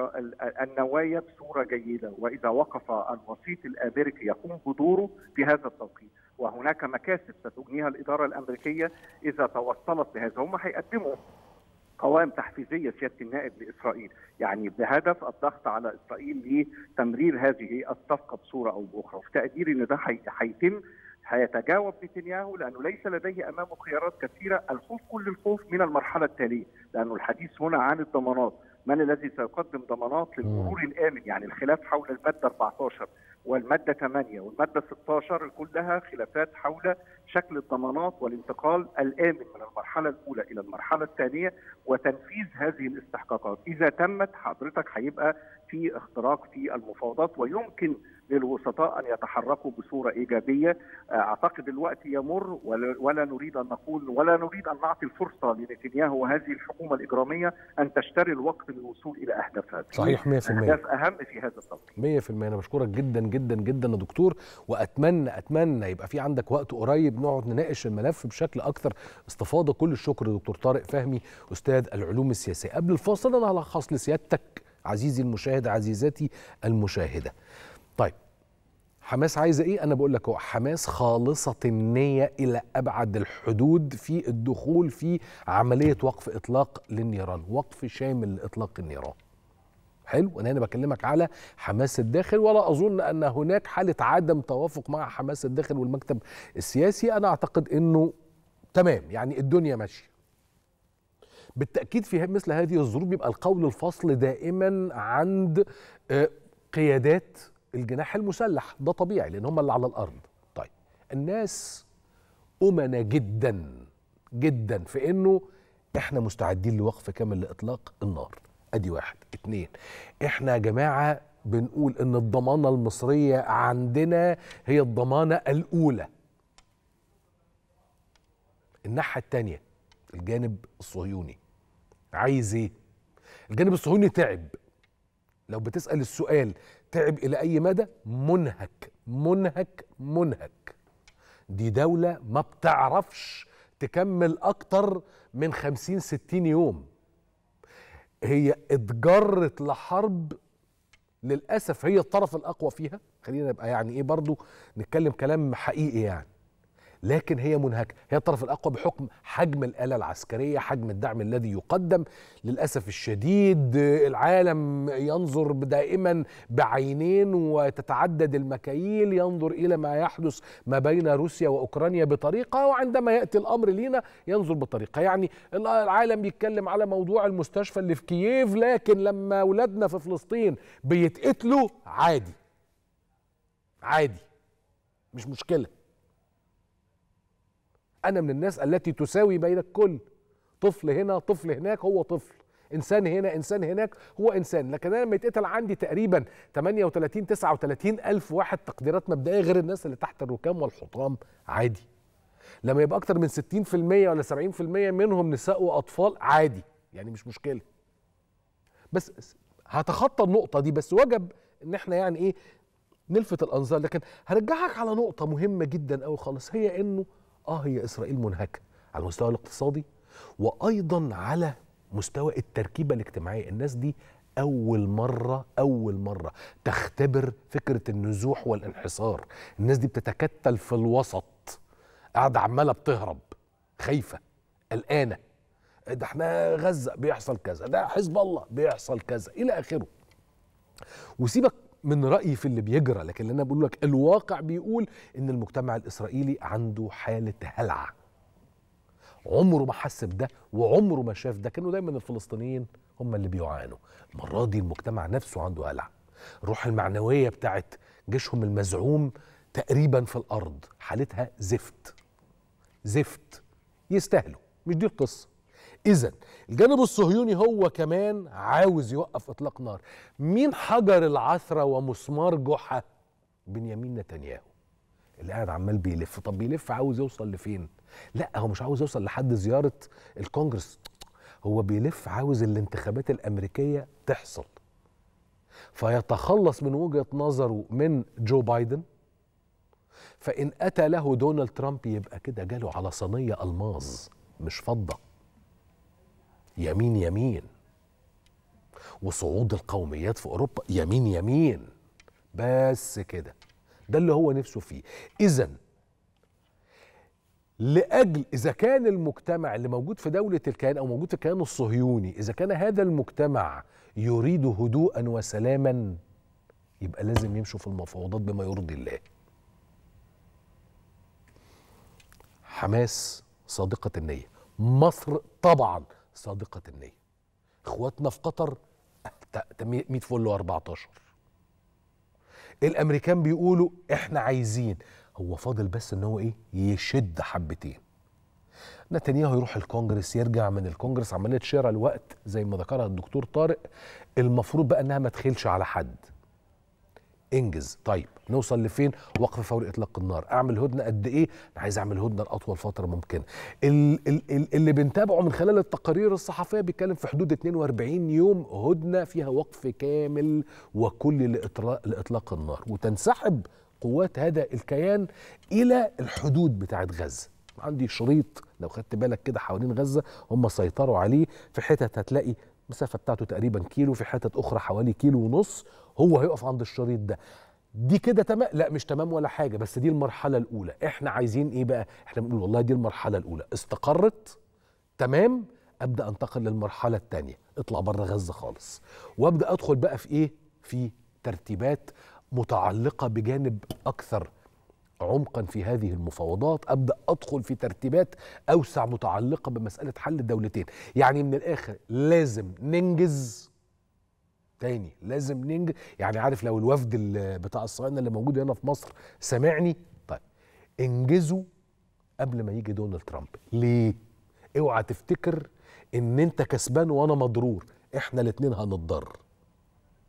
النوايا بصوره جيده واذا وقف الوسيط الامريكي يقوم بدوره في هذا التوقيت وهناك مكاسب ستجنيها الاداره الامريكيه اذا توصلت لهذا هم هيقدموا قوائم تحفيزيه سياده النائب لاسرائيل، يعني بهدف الضغط على اسرائيل لتمرير هذه الصفقه بصوره او باخرى، وفي تقديري ان ده هيتم هيتجاوب نتنياهو لانه ليس لديه امامه خيارات كثيره، الخوف كل الخوف من المرحله التاليه، لانه الحديث هنا عن الضمانات، من الذي سيقدم ضمانات للمرور الامن، يعني الخلاف حول الماده 14 والماده 8 والماده 16 كلها خلافات حول شكل الضمانات والانتقال الامن من المرحله الاولى الى المرحله الثانيه وتنفيذ هذه الاستحقاقات، اذا تمت حضرتك هيبقى في اختراق في المفاوضات ويمكن للوسطاء ان يتحركوا بصوره ايجابيه، اعتقد الوقت يمر ولا نريد ان نقول ولا نريد ان نعطي الفرصه لنتنياهو وهذه الحكومه الاجراميه ان تشتري الوقت للوصول الى اهدافها. صحيح 100% اهداف اهم في هذا التوقيت. 100% انا بشكرك جدا جدا جدا يا دكتور واتمنى اتمنى يبقى في عندك وقت قريب نقعد نناقش الملف بشكل اكثر استفاضه كل الشكر دكتور طارق فهمي استاذ العلوم السياسيه قبل الفاصل انا هلخص لسيادتك عزيزي المشاهد عزيزتي المشاهده طيب حماس عايزه ايه انا بقول لك هو حماس خالصه النيه الى ابعد الحدود في الدخول في عمليه وقف اطلاق للنيران وقف شامل لاطلاق النيران حلو انا هنا بكلمك على حماس الداخل ولا اظن ان هناك حاله عدم توافق مع حماس الداخل والمكتب السياسي انا اعتقد انه تمام يعني الدنيا ماشيه بالتاكيد في مثل هذه الظروف بيبقى القول الفصل دائما عند قيادات الجناح المسلح ده طبيعي لان هم اللي على الارض طيب الناس امنه جدا جدا في انه احنا مستعدين لوقف كامل لاطلاق النار ادي واحد اتنين احنا يا جماعه بنقول ان الضمانه المصريه عندنا هي الضمانه الاولى الناحيه الثانيه الجانب الصهيوني عايز ايه الجانب الصهيوني تعب لو بتسال السؤال تعب الى اي مدى منهك منهك منهك دي دوله ما بتعرفش تكمل اكتر من خمسين ستين يوم هي اتجرت لحرب للاسف هي الطرف الاقوى فيها خلينا نبقى يعني ايه برضو نتكلم كلام حقيقي يعني لكن هي منهكه هي الطرف الاقوى بحكم حجم الاله العسكريه حجم الدعم الذي يقدم للاسف الشديد العالم ينظر دائما بعينين وتتعدد المكاييل ينظر الى ما يحدث ما بين روسيا واوكرانيا بطريقه وعندما ياتي الامر لينا ينظر بطريقه يعني العالم بيتكلم على موضوع المستشفى اللي في كييف لكن لما اولادنا في فلسطين بيتقتلوا عادي عادي مش مشكله انا من الناس التي تساوي بين الكل طفل هنا طفل هناك هو طفل انسان هنا انسان هناك هو انسان لكن انا لما يتقتل عندي تقريبا 38 39 الف واحد تقديرات مبدئيه غير الناس اللي تحت الركام والحطام عادي لما يبقى اكتر من 60% ولا 70% منهم نساء واطفال عادي يعني مش مشكله بس هتخطى النقطه دي بس وجب ان احنا يعني ايه نلفت الانظار لكن هرجعك على نقطه مهمه جدا قوي خالص هي انه اه هي اسرائيل منهكه على المستوى الاقتصادي وايضا على مستوى التركيبه الاجتماعيه الناس دي اول مره اول مره تختبر فكره النزوح والانحصار الناس دي بتتكتل في الوسط قاعده عماله بتهرب خايفه قلقانه ده احنا غزه بيحصل كذا ده حزب الله بيحصل كذا الى اخره وسيبك من رأيي في اللي بيجرى لكن اللي أنا بقول لك الواقع بيقول إن المجتمع الإسرائيلي عنده حالة هلع عمره ما حس بده وعمره ما شاف ده كانوا دايما الفلسطينيين هم اللي بيعانوا المرة دي المجتمع نفسه عنده هلع الروح المعنوية بتاعت جيشهم المزعوم تقريبا في الأرض حالتها زفت زفت يستاهلوا مش دي القصة إذا الجانب الصهيوني هو كمان عاوز يوقف إطلاق نار مين حجر العثرة ومسمار جحا بنيامين نتنياهو اللي قاعد عمال بيلف طب بيلف عاوز يوصل لفين لا هو مش عاوز يوصل لحد زيارة الكونجرس هو بيلف عاوز الانتخابات الأمريكية تحصل فيتخلص من وجهة نظره من جو بايدن فإن أتى له دونالد ترامب يبقى كده جاله على صينية ألماظ مش فضة يمين يمين وصعود القوميات في اوروبا يمين يمين بس كده ده اللي هو نفسه فيه اذا لاجل اذا كان المجتمع اللي موجود في دوله الكيان او موجود في الكيان الصهيوني اذا كان هذا المجتمع يريد هدوءا وسلاما يبقى لازم يمشوا في المفاوضات بما يرضي الله حماس صادقه النيه مصر طبعا صادقة النية اخواتنا في قطر 100 فل و14 الامريكان بيقولوا احنا عايزين هو فاضل بس ان هو ايه يشد حبتين نتنياهو يروح الكونجرس يرجع من الكونجرس عمليه شراء الوقت زي ما ذكرها الدكتور طارق المفروض بقى انها ما تخيلش على حد انجز طيب نوصل لفين وقف فوري اطلاق النار اعمل هدنه قد ايه انا عايز اعمل هدنه لاطول فتره ممكنه ال ال ال اللي بنتابعه من خلال التقارير الصحفيه بيتكلم في حدود 42 يوم هدنه فيها وقف كامل وكل لاطلاق النار وتنسحب قوات هذا الكيان الى الحدود بتاعه غزه عندي شريط لو خدت بالك كده حوالين غزه هم سيطروا عليه في حتت هتلاقي المسافه بتاعته تقريبا كيلو في حتت اخرى حوالي كيلو ونص هو هيقف عند الشريط ده دي كده تمام لا مش تمام ولا حاجه بس دي المرحله الاولى احنا عايزين ايه بقى احنا بنقول والله دي المرحله الاولى استقرت تمام ابدا انتقل للمرحله الثانيه اطلع بره غزه خالص وابدا ادخل بقى في ايه في ترتيبات متعلقه بجانب اكثر عمقا في هذه المفاوضات ابدا ادخل في ترتيبات اوسع متعلقه بمساله حل الدولتين يعني من الاخر لازم ننجز تاني لازم ننجز يعني عارف لو الوفد بتاع الصهاينه اللي موجود هنا في مصر سامعني طيب انجزوا قبل ما يجي دونالد ترامب ليه اوعى تفتكر ان انت كسبان وانا مضرور احنا الاتنين هنتضرر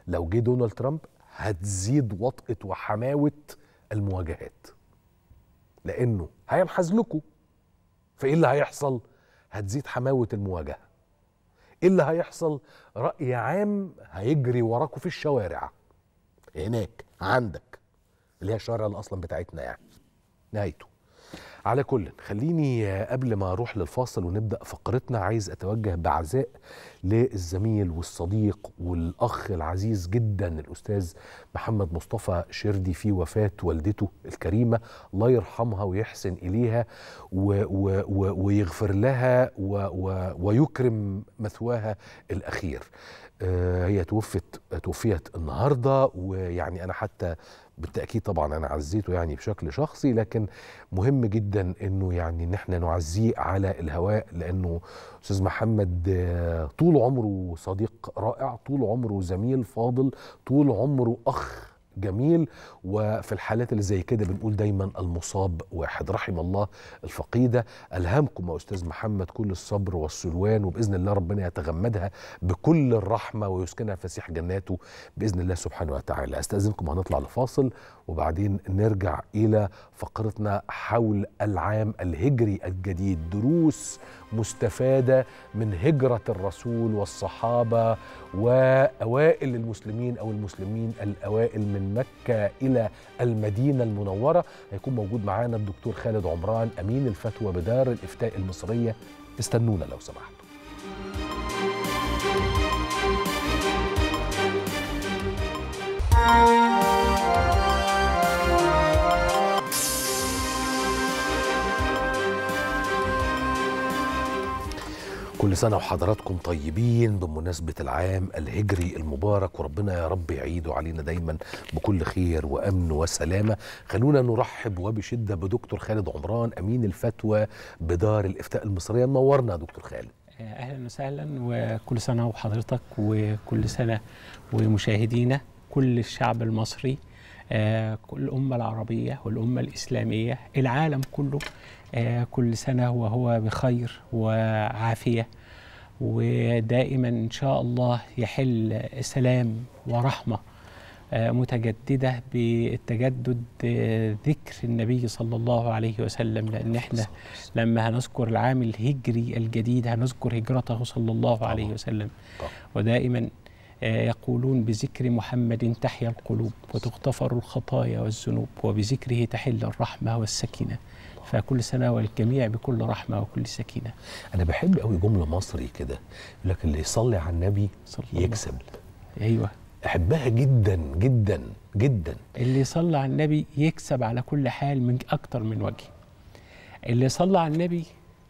لو جه دونالد ترامب هتزيد وطأة وحماوة المواجهات لأنه هينحاز لكم فإيه اللي هيحصل؟ هتزيد حماوة المواجهة إيه اللي هيحصل؟ رأي عام هيجري وراكم في الشوارع هناك عندك اللي هي الشوارع اللي أصلا بتاعتنا يعني نهايته على كل خليني قبل ما اروح للفاصل ونبدا فقرتنا عايز اتوجه بعزاء للزميل والصديق والاخ العزيز جدا الاستاذ محمد مصطفى شردي في وفاه والدته الكريمه الله يرحمها ويحسن اليها و و و ويغفر لها و و ويكرم مثواها الاخير آه هي توفت توفيت النهارده ويعني انا حتى بالتاكيد طبعا انا عزيته يعني بشكل شخصي لكن مهم جدا انه يعني ان احنا نعزيه على الهواء لانه استاذ محمد طول عمره صديق رائع طول عمره زميل فاضل طول عمره اخ جميل وفي الحالات اللي زي كده بنقول دايما المصاب واحد رحم الله الفقيدة ألهمكم يا أستاذ محمد كل الصبر والسلوان وبإذن الله ربنا يتغمدها بكل الرحمة ويسكنها فسيح جناته بإذن الله سبحانه وتعالى أستأذنكم هنطلع لفاصل وبعدين نرجع إلى فقرتنا حول العام الهجري الجديد دروس مستفادة من هجرة الرسول والصحابة وأوائل المسلمين أو المسلمين الأوائل من مكة إلى المدينة المنورة هيكون موجود معانا الدكتور خالد عمران أمين الفتوى بدار الإفتاء المصرية استنونا لو سمحتوا كل سنة وحضراتكم طيبين بمناسبة العام الهجري المبارك وربنا يا رب يعيده علينا دايما بكل خير وأمن وسلامة خلونا نرحب وبشدة بدكتور خالد عمران أمين الفتوى بدار الإفتاء المصرية منورنا يا دكتور خالد اهلا وسهلا وكل سنه وحضرتك وكل سنه ومشاهدينا كل الشعب المصري آه، كل الامه العربيه والامه الاسلاميه العالم كله آه، كل سنه وهو بخير وعافيه ودائما ان شاء الله يحل سلام ورحمه آه، متجدده بالتجدد آه، ذكر النبي صلى الله عليه وسلم لان احنا لما هنذكر العام الهجري الجديد هنذكر هجرته صلى الله عليه وسلم ودائما آه، يقولون بذكر محمد تحيا القلوب وتغتفر الخطايا والذنوب وبذكره تحل الرحمه والسكينه فكل سنه والجميع بكل رحمه وكل سكينه أنا بحب قوي جملة مصري كده يقول لك اللي يصلي على النبي يكسب ايوه أحبها جدا جدا جدا اللي يصلى على النبي يكسب على كل حال من اكتر من وجه اللي يصلى على النبي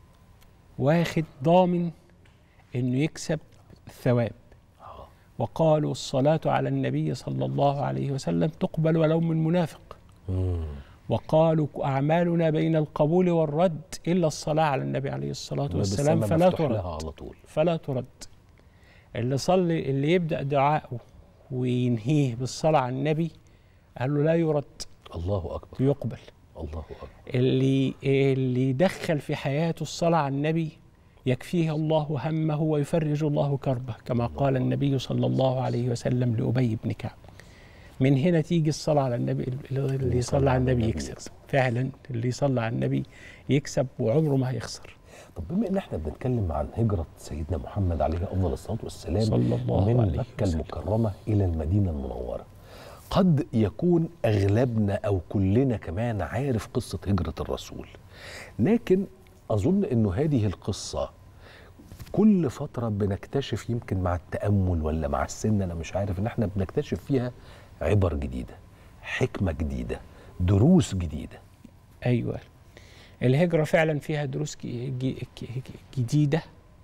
واخد ضامن انه يكسب الثواب وقالوا الصلاة على النبي صلى الله عليه وسلم تقبل ولو من منافق وقالوا أعمالنا بين القبول والرد إلا الصلاة على النبي عليه الصلاة والسلام بالسما فلا مفتوح ترد لها على طول فلا ترد اللي صلي اللي يبدأ دعائه وينهيه بالصلاة على النبي قال له لا يرد الله أكبر يقبل الله أكبر اللي اللي يدخل في حياته الصلاة على النبي يكفيه الله همه ويفرج الله كربه كما قال النبي صلى الله عليه وسلم لأبي بن كعب من هنا تيجي الصلاة على النبي اللي يصلي على النبي يكسب فعلا اللي يصلي على النبي يكسب وعمره ما هيخسر طب بما ان احنا بنتكلم عن هجرة سيدنا محمد عليه افضل الصلاة والسلام صلى الله من عليه مكة المكرمة الى المدينة المنورة قد يكون اغلبنا او كلنا كمان عارف قصة هجرة الرسول لكن اظن انه هذه القصة كل فترة بنكتشف يمكن مع التأمل ولا مع السن أنا مش عارف إن إحنا بنكتشف فيها عبر جديدة حكمة جديدة دروس جديدة أيوة الهجرة فعلا فيها دروس ج- ج- ج- جديدة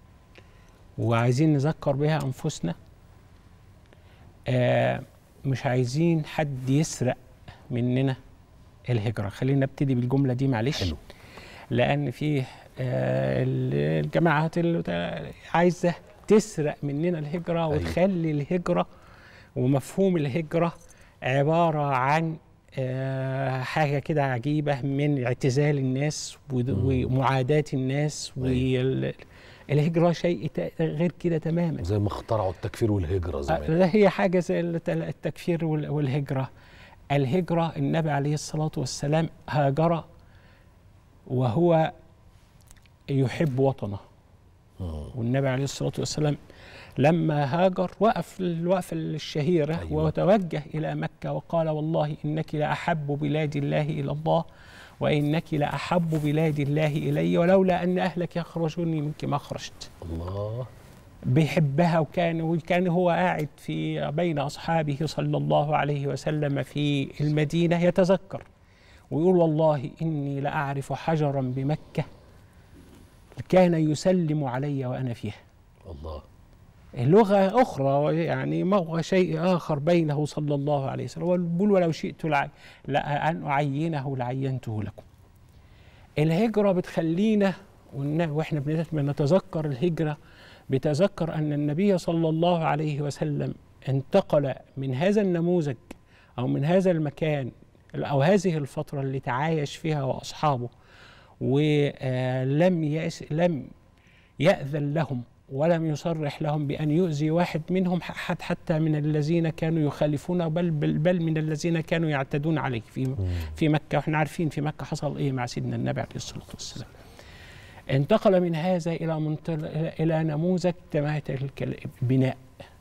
وعايزين نذكر بها أنفسنا آه مش عايزين حد يسرق مننا الهجرة خلينا نبتدي بالجملة دي معلش حلو. لأن فيه آه ال- الجماعات اللي عايزة تسرق مننا الهجرة وتخلي الهجرة ومفهوم الهجرة عبارة عن آه، حاجة كده عجيبة من اعتزال الناس ود- ومعاداة الناس الهجره شيء تا- غير كده تماما زي ما اخترعوا التكفير والهجره زمان لا هي حاجه زي الت- التكفير وال- والهجره الهجره النبي عليه الصلاه والسلام هاجر وهو يحب وطنه والنبي عليه الصلاه والسلام لما هاجر وقف الوقفه الشهيره أيوة. وتوجه الى مكه وقال والله انك لاحب بلاد الله الى الله وانك لاحب بلاد الله الي ولولا ان اهلك يخرجوني منك ما خرجت الله بيحبها وكان وكان هو قاعد في بين اصحابه صلى الله عليه وسلم في المدينه يتذكر ويقول والله اني لاعرف حجرا بمكه كان يسلم علي وانا فيها الله لغة أخرى يعني موقع شيء آخر بينه صلى الله عليه وسلم والبول ولو شئت لع... لا أن أعينه لعينته لكم الهجرة بتخلينا ون- وإحنا بنت- بنتذكر الهجرة بتذكر أن النبي صلى الله عليه وسلم انتقل من هذا النموذج أو من هذا المكان أو هذه الفترة اللي تعايش فيها وأصحابه ولم يأس لم يأذن لهم ولم يصرح لهم بأن يؤذي واحد منهم حتى حتى من الذين كانوا يخالفون بل بل, بل من الذين كانوا يعتدون عليه في في مكة واحنا عارفين في مكة حصل ايه مع سيدنا النبي عليه الصلاة والسلام انتقل من هذا إلى منطل إلى نموذج تمات البناء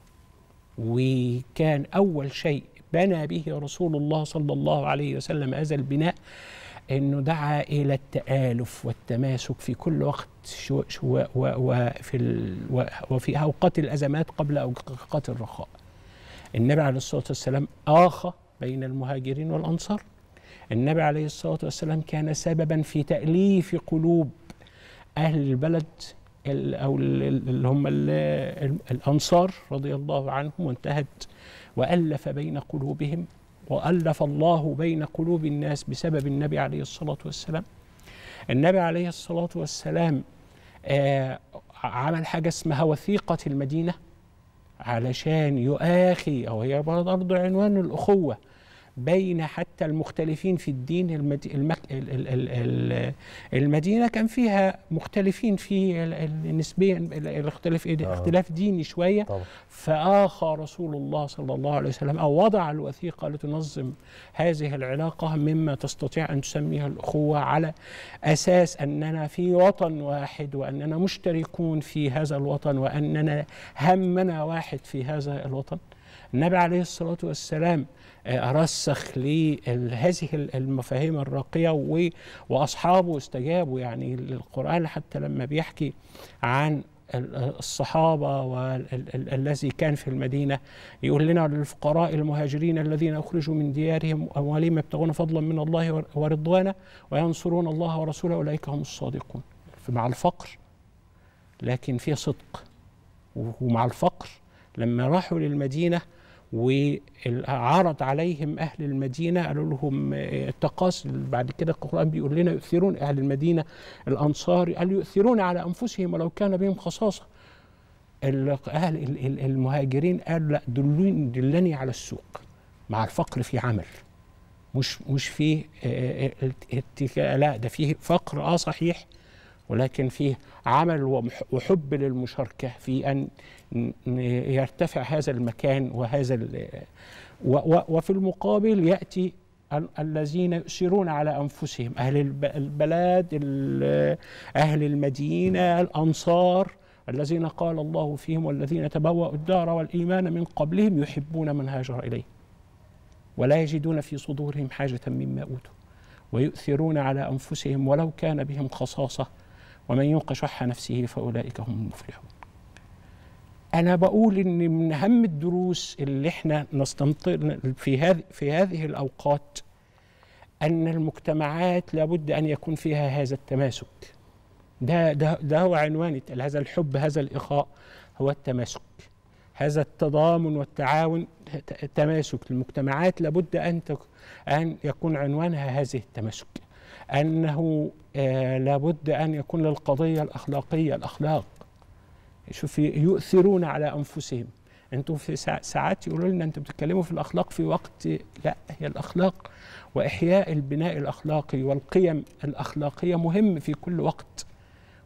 وكان أول شيء بنى به رسول الله صلى الله عليه وسلم هذا البناء انه دعا الى التآلف والتماسك في كل وقت شو شو و- وفي ال و- وفي اوقات الازمات قبل اوقات الرخاء. النبي عليه الصلاه والسلام آخى بين المهاجرين والانصار. النبي عليه الصلاه والسلام كان سببا في تأليف قلوب اهل البلد ال- او ال- ال- اللي هم ال- ال- الانصار رضي الله عنهم وانتهت والف بين قلوبهم والف الله بين قلوب الناس بسبب النبي عليه الصلاه والسلام. النبي عليه الصلاه والسلام آه عمل حاجه اسمها وثيقه المدينه علشان يؤاخي او هي برضه عنوان الاخوه بين حتى المختلفين في الدين المد... المك... ال... ال... ال... ال... المدينه كان فيها مختلفين في ال... ال... نسبيا ال- الاختلاف آه. اختلاف ديني شويه طبعا. فآخى رسول الله صلى الله عليه وسلم أو وضع الوثيقة لتنظم هذه العلاقة مما تستطيع أن تسميها الأخوة على أساس أننا في وطن واحد وأننا مشتركون في هذا الوطن وأننا همنا واحد في هذا الوطن النبي عليه الصلاة والسلام آه، رسخ لهذه المفاهيم الراقية و- وأصحابه استجابوا يعني القرآن حتى لما بيحكي عن ال- الصحابة والذي كان في المدينة يقول لنا للفقراء المهاجرين الذين أخرجوا من ديارهم وأموالهم يبتغون فضلا من الله ور- ورضوانا وينصرون الله ورسوله أولئك هم الصادقون مع الفقر لكن في صدق ومع الفقر لما راحوا للمدينة وعرض عليهم أهل المدينة قالوا لهم آه، التقاص بعد كده القرآن بيقول لنا يؤثرون أهل المدينة الأنصار قال يؤثرون على أنفسهم ولو كان بهم خصاصة ال- أهل ال- ال- المهاجرين قالوا لا دلوني دلني على السوق مع الفقر في عمل مش مش فيه آه، آه، اتكاء لا ده فيه فقر اه صحيح ولكن فيه عمل ومح- وحب للمشاركة في أن ن- ن- يرتفع هذا المكان وهذا ال- و- و- وفي المقابل يأتي ال- الذين يؤثرون على أنفسهم أهل الب- البلد ال- أهل المدينة الأنصار الذين قال الله فيهم والذين تبوأوا الدار والإيمان من قبلهم يحبون من هاجر إليه ولا يجدون في صدورهم حاجة مما أوتوا ويؤثرون على أنفسهم ولو كان بهم خصاصة ومن يوق شح نفسه فأولئك هم المفلحون أنا بقول إن من أهم الدروس اللي إحنا نستنطق في هذه في هذه الأوقات أن المجتمعات لابد أن يكون فيها هذا التماسك ده ده ده هو عنوان الت- هذا الحب هذا الإخاء هو التماسك هذا التضامن والتعاون ت- تماسك المجتمعات لابد أن تك أن يكون عنوانها هذه التماسك أنه آه لابد أن يكون للقضية الأخلاقية الأخلاق شوف يؤثرون على أنفسهم أنتم في سا- ساعات يقولوا لنا أنتم بتتكلموا في الأخلاق في وقت لا هي الأخلاق وإحياء البناء الأخلاقي والقيم الأخلاقية مهم في كل وقت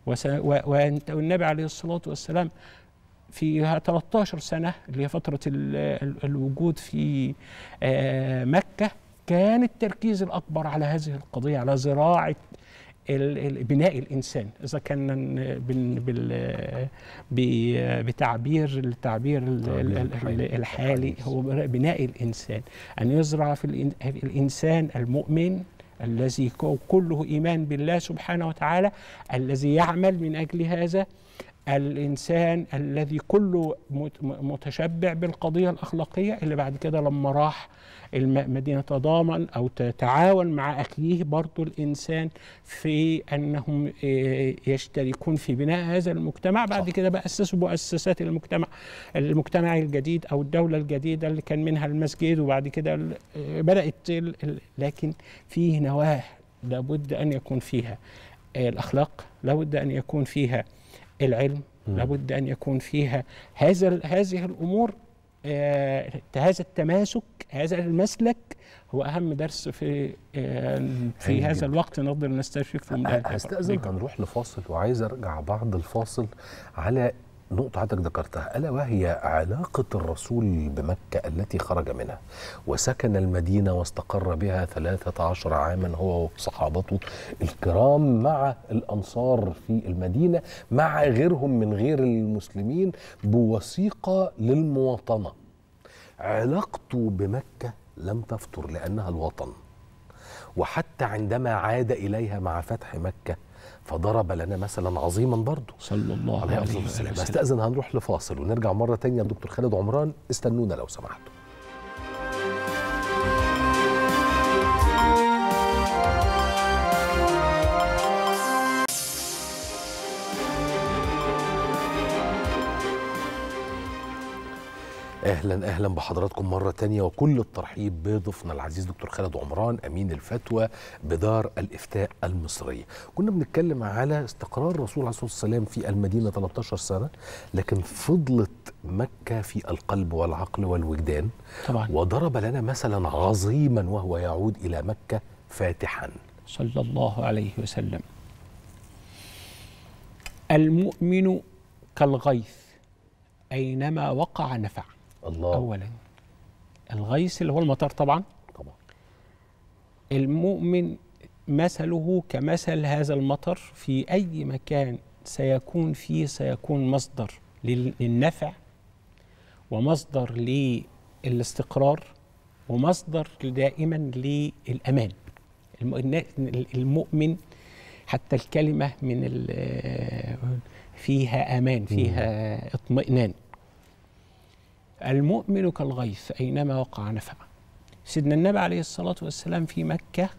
وس- و- وأنت- والنبي عليه الصلاة والسلام في 13 سنة اللي هي فترة ال- ال- الوجود في آه، مكة كان التركيز الأكبر على هذه القضية على زراعة ال- ال- بناء الإنسان إذا كان بال- بال- ب- بتعبير التعبير ال- ال- ال- الحالي هو بناء الإنسان أن يزرع في الإن- الإنسان المؤمن الذي ك- كله إيمان بالله سبحانه وتعالى الذي يعمل من أجل هذا الإنسان الذي كله مت- م- متشبع بالقضية الأخلاقية اللي بعد كده لما راح الم- مدينة تضامن أو تتعاون مع أخيه برضو الإنسان في أنهم آه، يشتركون في بناء هذا المجتمع بعد كده بقى أسسوا مؤسسات المجتمع المجتمع الجديد أو الدولة الجديدة اللي كان منها المسجد وبعد كده ال- آه، بدأت ال- ال- لكن فيه نواة لابد أن يكون فيها آه، الأخلاق لابد أن يكون فيها العلم لابد ان يكون فيها هذا ال- هذه الامور آه، هذا التماسك هذا المسلك هو اهم درس في آه، في هايل هذا جدا. الوقت نقدر نستشرف من هذا هستأذن هنروح لفاصل وعايز ارجع بعد الفاصل على نقطة حضرتك ذكرتها ألا وهي علاقة الرسول بمكة التي خرج منها وسكن المدينة واستقر بها 13 عاما هو وصحابته الكرام مع الأنصار في المدينة مع غيرهم من غير المسلمين بوثيقة للمواطنة علاقته بمكة لم تفتر لأنها الوطن وحتى عندما عاد إليها مع فتح مكة فضرب لنا مثلا عظيما برضه صلى الله عليه عليه الصلاة والسلام وسلم. استأذن هنروح لفاصل ونرجع مرة تانية لدكتور خالد عمران استنونا لو سمحتوا اهلا اهلا بحضراتكم مره تانية وكل الترحيب بضيفنا العزيز دكتور خالد عمران امين الفتوى بدار الافتاء المصريه كنا بنتكلم على استقرار الرسول عليه الصلاه والسلام في المدينه 13 سنه لكن فضلت مكه في القلب والعقل والوجدان طبعا وضرب لنا مثلا عظيما وهو يعود الى مكه فاتحا صلى الله عليه وسلم المؤمن كالغيث أينما وقع نفع الله أولا الغيث اللي هو المطر طبعا طبعا المؤمن مثله كمثل هذا المطر في أي مكان سيكون فيه سيكون مصدر لل- للنفع ومصدر للاستقرار ومصدر دائما للأمان الم- النا- المؤمن حتى الكلمة من ال- فيها أمان فيها اطمئنان المؤمن كالغيث أينما وقع نفع سيدنا النبي عليه الصلاة والسلام في مكة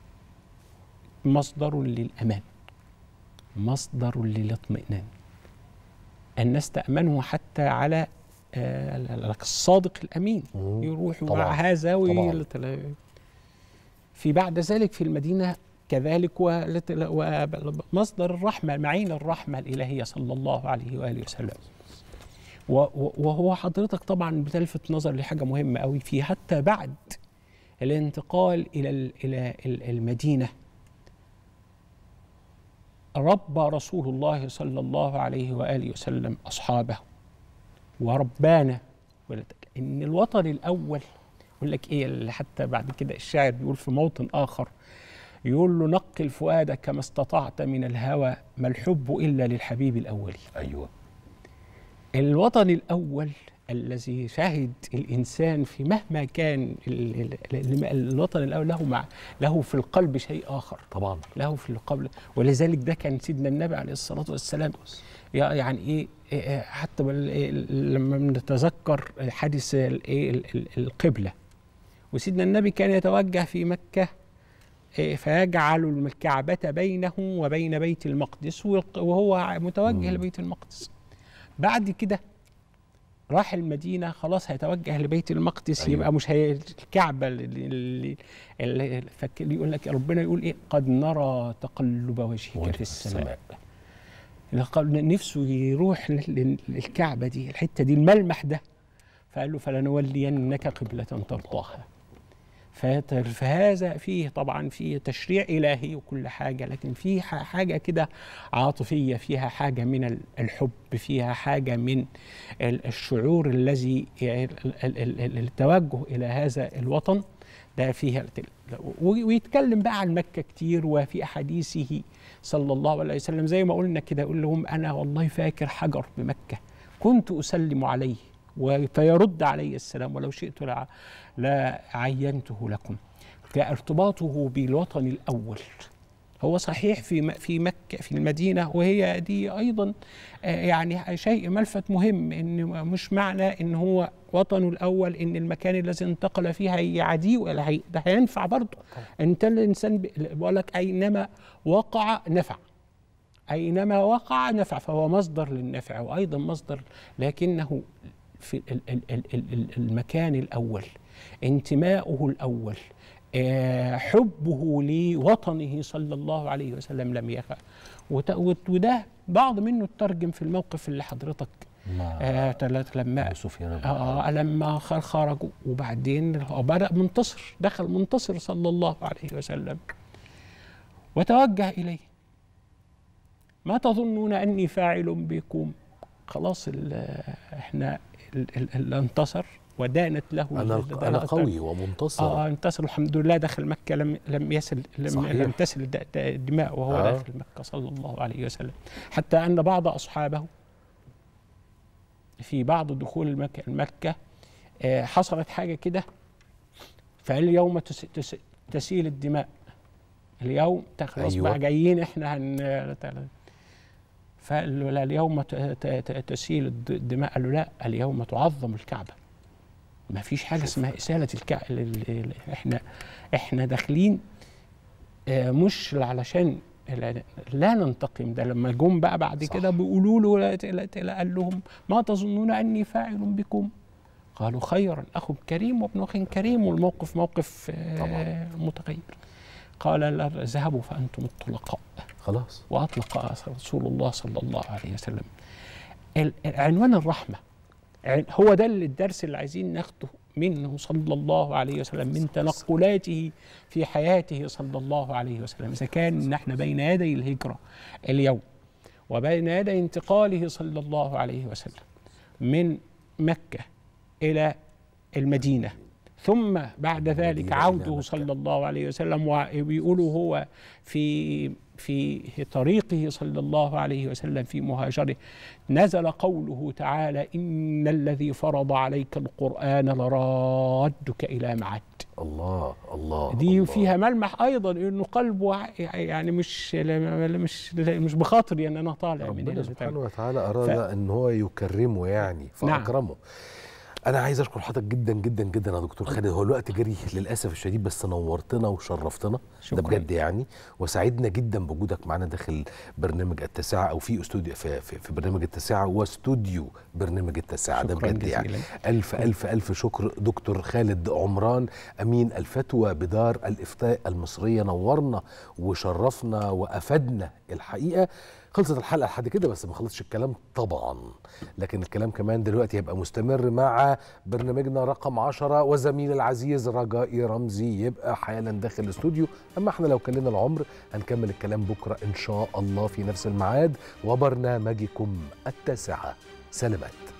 مصدر للأمان مصدر للاطمئنان الناس تأمنه حتى على آه، الصادق الأمين يروح مع طبعاً. هذا طبعاً. ويلت- في بعد ذلك في المدينة كذلك ولت- ومصدر الرحمة معين الرحمة الإلهية صلى الله عليه وآله وسلم و- و- وهو حضرتك طبعا بتلفت نظر لحاجة مهمة قوي في حتى بعد الانتقال إلى ال- إلى ال- المدينة ربى رسول الله صلى الله عليه وآله وسلم أصحابه وربانا ولد- إن الوطن الأول يقول لك إيه اللي حتى بعد كده الشاعر بيقول في موطن آخر يقول له نقل فؤادك ما استطعت من الهوى ما الحب إلا للحبيب الأولي أيوة الوطن الأول الذي شهد الإنسان في مهما كان ال- ال- ال- الوطن الأول له مع له في القلب شيء آخر طبعا له في القلب ولذلك ده كان سيدنا النبي عليه الصلاة والسلام يع- يعني إيه إيه، حتى بال- إيه، لما بنتذكر حادث ال- إيه، ال- ال- القبلة وسيدنا النبي كان يتوجه في مكة إيه، فيجعل الكعبة بينه وبين بيت المقدس والق- وهو متوجه لبيت المقدس بعد كده راح المدينة خلاص هيتوجه لبيت المقدس أيوة. أيوة. يبقى مش هي الكعبة اللي, اللي, اللي فك- يقول لك ربنا يقول إيه قد نرى تقلب وجهك وجه في السماء, السماء. السماء. نفسه يروح لل- للكعبة دي الحتة دي الملمح ده فقال له فلنولينك قبلة ترضاها فت- فهذا فيه طبعا فيه تشريع إلهي وكل حاجة لكن فيه ح- حاجة كده عاطفية فيها حاجة من ال- الحب فيها حاجة من ال- الشعور الذي ال- ال- ال- ال- التوجه إلى هذا الوطن ده فيها الت- و- ويتكلم بقى عن مكة كتير وفي أحاديثه صلى الله عليه وسلم زي ما قلنا كده يقول لهم أنا والله فاكر حجر بمكة كنت أسلم عليه و- فيرد علي السلام ولو شئت لع- لعينته لكم كارتباطه بالوطن الأول هو صحيح في م- في مكة في المدينة وهي دي أيضا آه، يعني شيء ملفت مهم إن مش معنى إن هو وطنه الأول إن المكان الذي انتقل فيه هيعاديه ولا هي ده هينفع برضه أنت الإنسان ب- بقول لك أينما وقع نفع أينما وقع نفع فهو مصدر للنفع وأيضا مصدر لكنه في ال- ال- ال- ال- ال- المكان الأول انتماؤه الأول آه، حبه لوطنه صلى الله عليه وسلم لم يخف وت- وت- وده بعض منه اترجم في الموقف اللي حضرتك آه تلات لما آه لما خ- خرجوا وبعدين هو بدأ منتصر دخل منتصر صلى الله عليه وسلم وتوجه إليه ما تظنون أني فاعل بكم خلاص ال- احنا ال- ال- اللي انتصر ودانت له أنا ال- أنا ال- قوي ومنتصر اه انتصر الحمد لله دخل مكة لم لم يسل لم, صحيح. لم تسل د- د- الدماء وهو آه. آه. داخل مكة صلى الله عليه وسلم حتى أن بعض أصحابه في بعض دخول مكة, مكة آه حصلت حاجة كده فاليوم تس تس تسيل الدماء اليوم خلاص أيوة. أيوة. بقى جايين احنا هن فقال له لا اليوم ت- ت- ت- تسيل الد- الدماء قال له لا اليوم تعظم الكعبة ما فيش حاجة اسمها إسالة الكعبة احنا احنا داخلين آه، مش علشان لا- لا ننتقم ده لما جم بقى بعد كده بيقولوا له لا ت- لا ت- لا قال لهم ما تظنون اني فاعل بكم قالوا خيرا اخ كريم وابن اخ كريم والموقف موقف آه، متغير قال لا اذهبوا فانتم الطلقاء خلاص واطلق رسول الله صلى الله عليه وسلم ال- عنوان الرحمه عن- هو ده اللي الدرس اللي عايزين ناخده منه صلى الله عليه وسلم من تنقلاته في حياته صلى الله عليه وسلم اذا كان نحن بين يدي الهجره اليوم وبين يدي انتقاله صلى الله عليه وسلم من مكه الى المدينه ثم بعد ذلك عوده صلى الله عليه وسلم ويقولوا هو في في طريقه صلى الله عليه وسلم في مهاجره نزل قوله تعالى إن الذي فرض عليك القرآن لرادك إلى معاد الله الله دي الله فيها ملمح أيضا إنه قلبه ع- يعني مش مش مش بخاطري أن أنا طالع من ربنا هنا سبحانه وتعالى أراد ان هو يكرمه يعني نعم. فأكرمه انا عايز اشكر حضرتك جدا جدا جدا يا دكتور خالد هو الوقت جري للاسف الشديد بس نورتنا وشرفتنا ده بجد يعني وسعدنا جدا بوجودك معانا داخل برنامج التاسعه او في استوديو في, في, في برنامج التاسعه واستوديو برنامج التاسعه ده شكراً بجد يعني جزيلاً. الف الف الف شكر دكتور خالد عمران امين الفتوى بدار الافتاء المصريه نورنا وشرفنا وافدنا الحقيقه خلصت الحلقه لحد كده بس ما خلصش الكلام طبعا لكن الكلام كمان دلوقتي هيبقى مستمر مع برنامجنا رقم عشرة وزميل العزيز رجائي رمزي يبقى حالا داخل الاستوديو اما احنا لو كلنا العمر هنكمل الكلام بكره ان شاء الله في نفس الميعاد وبرنامجكم التاسعه سلامات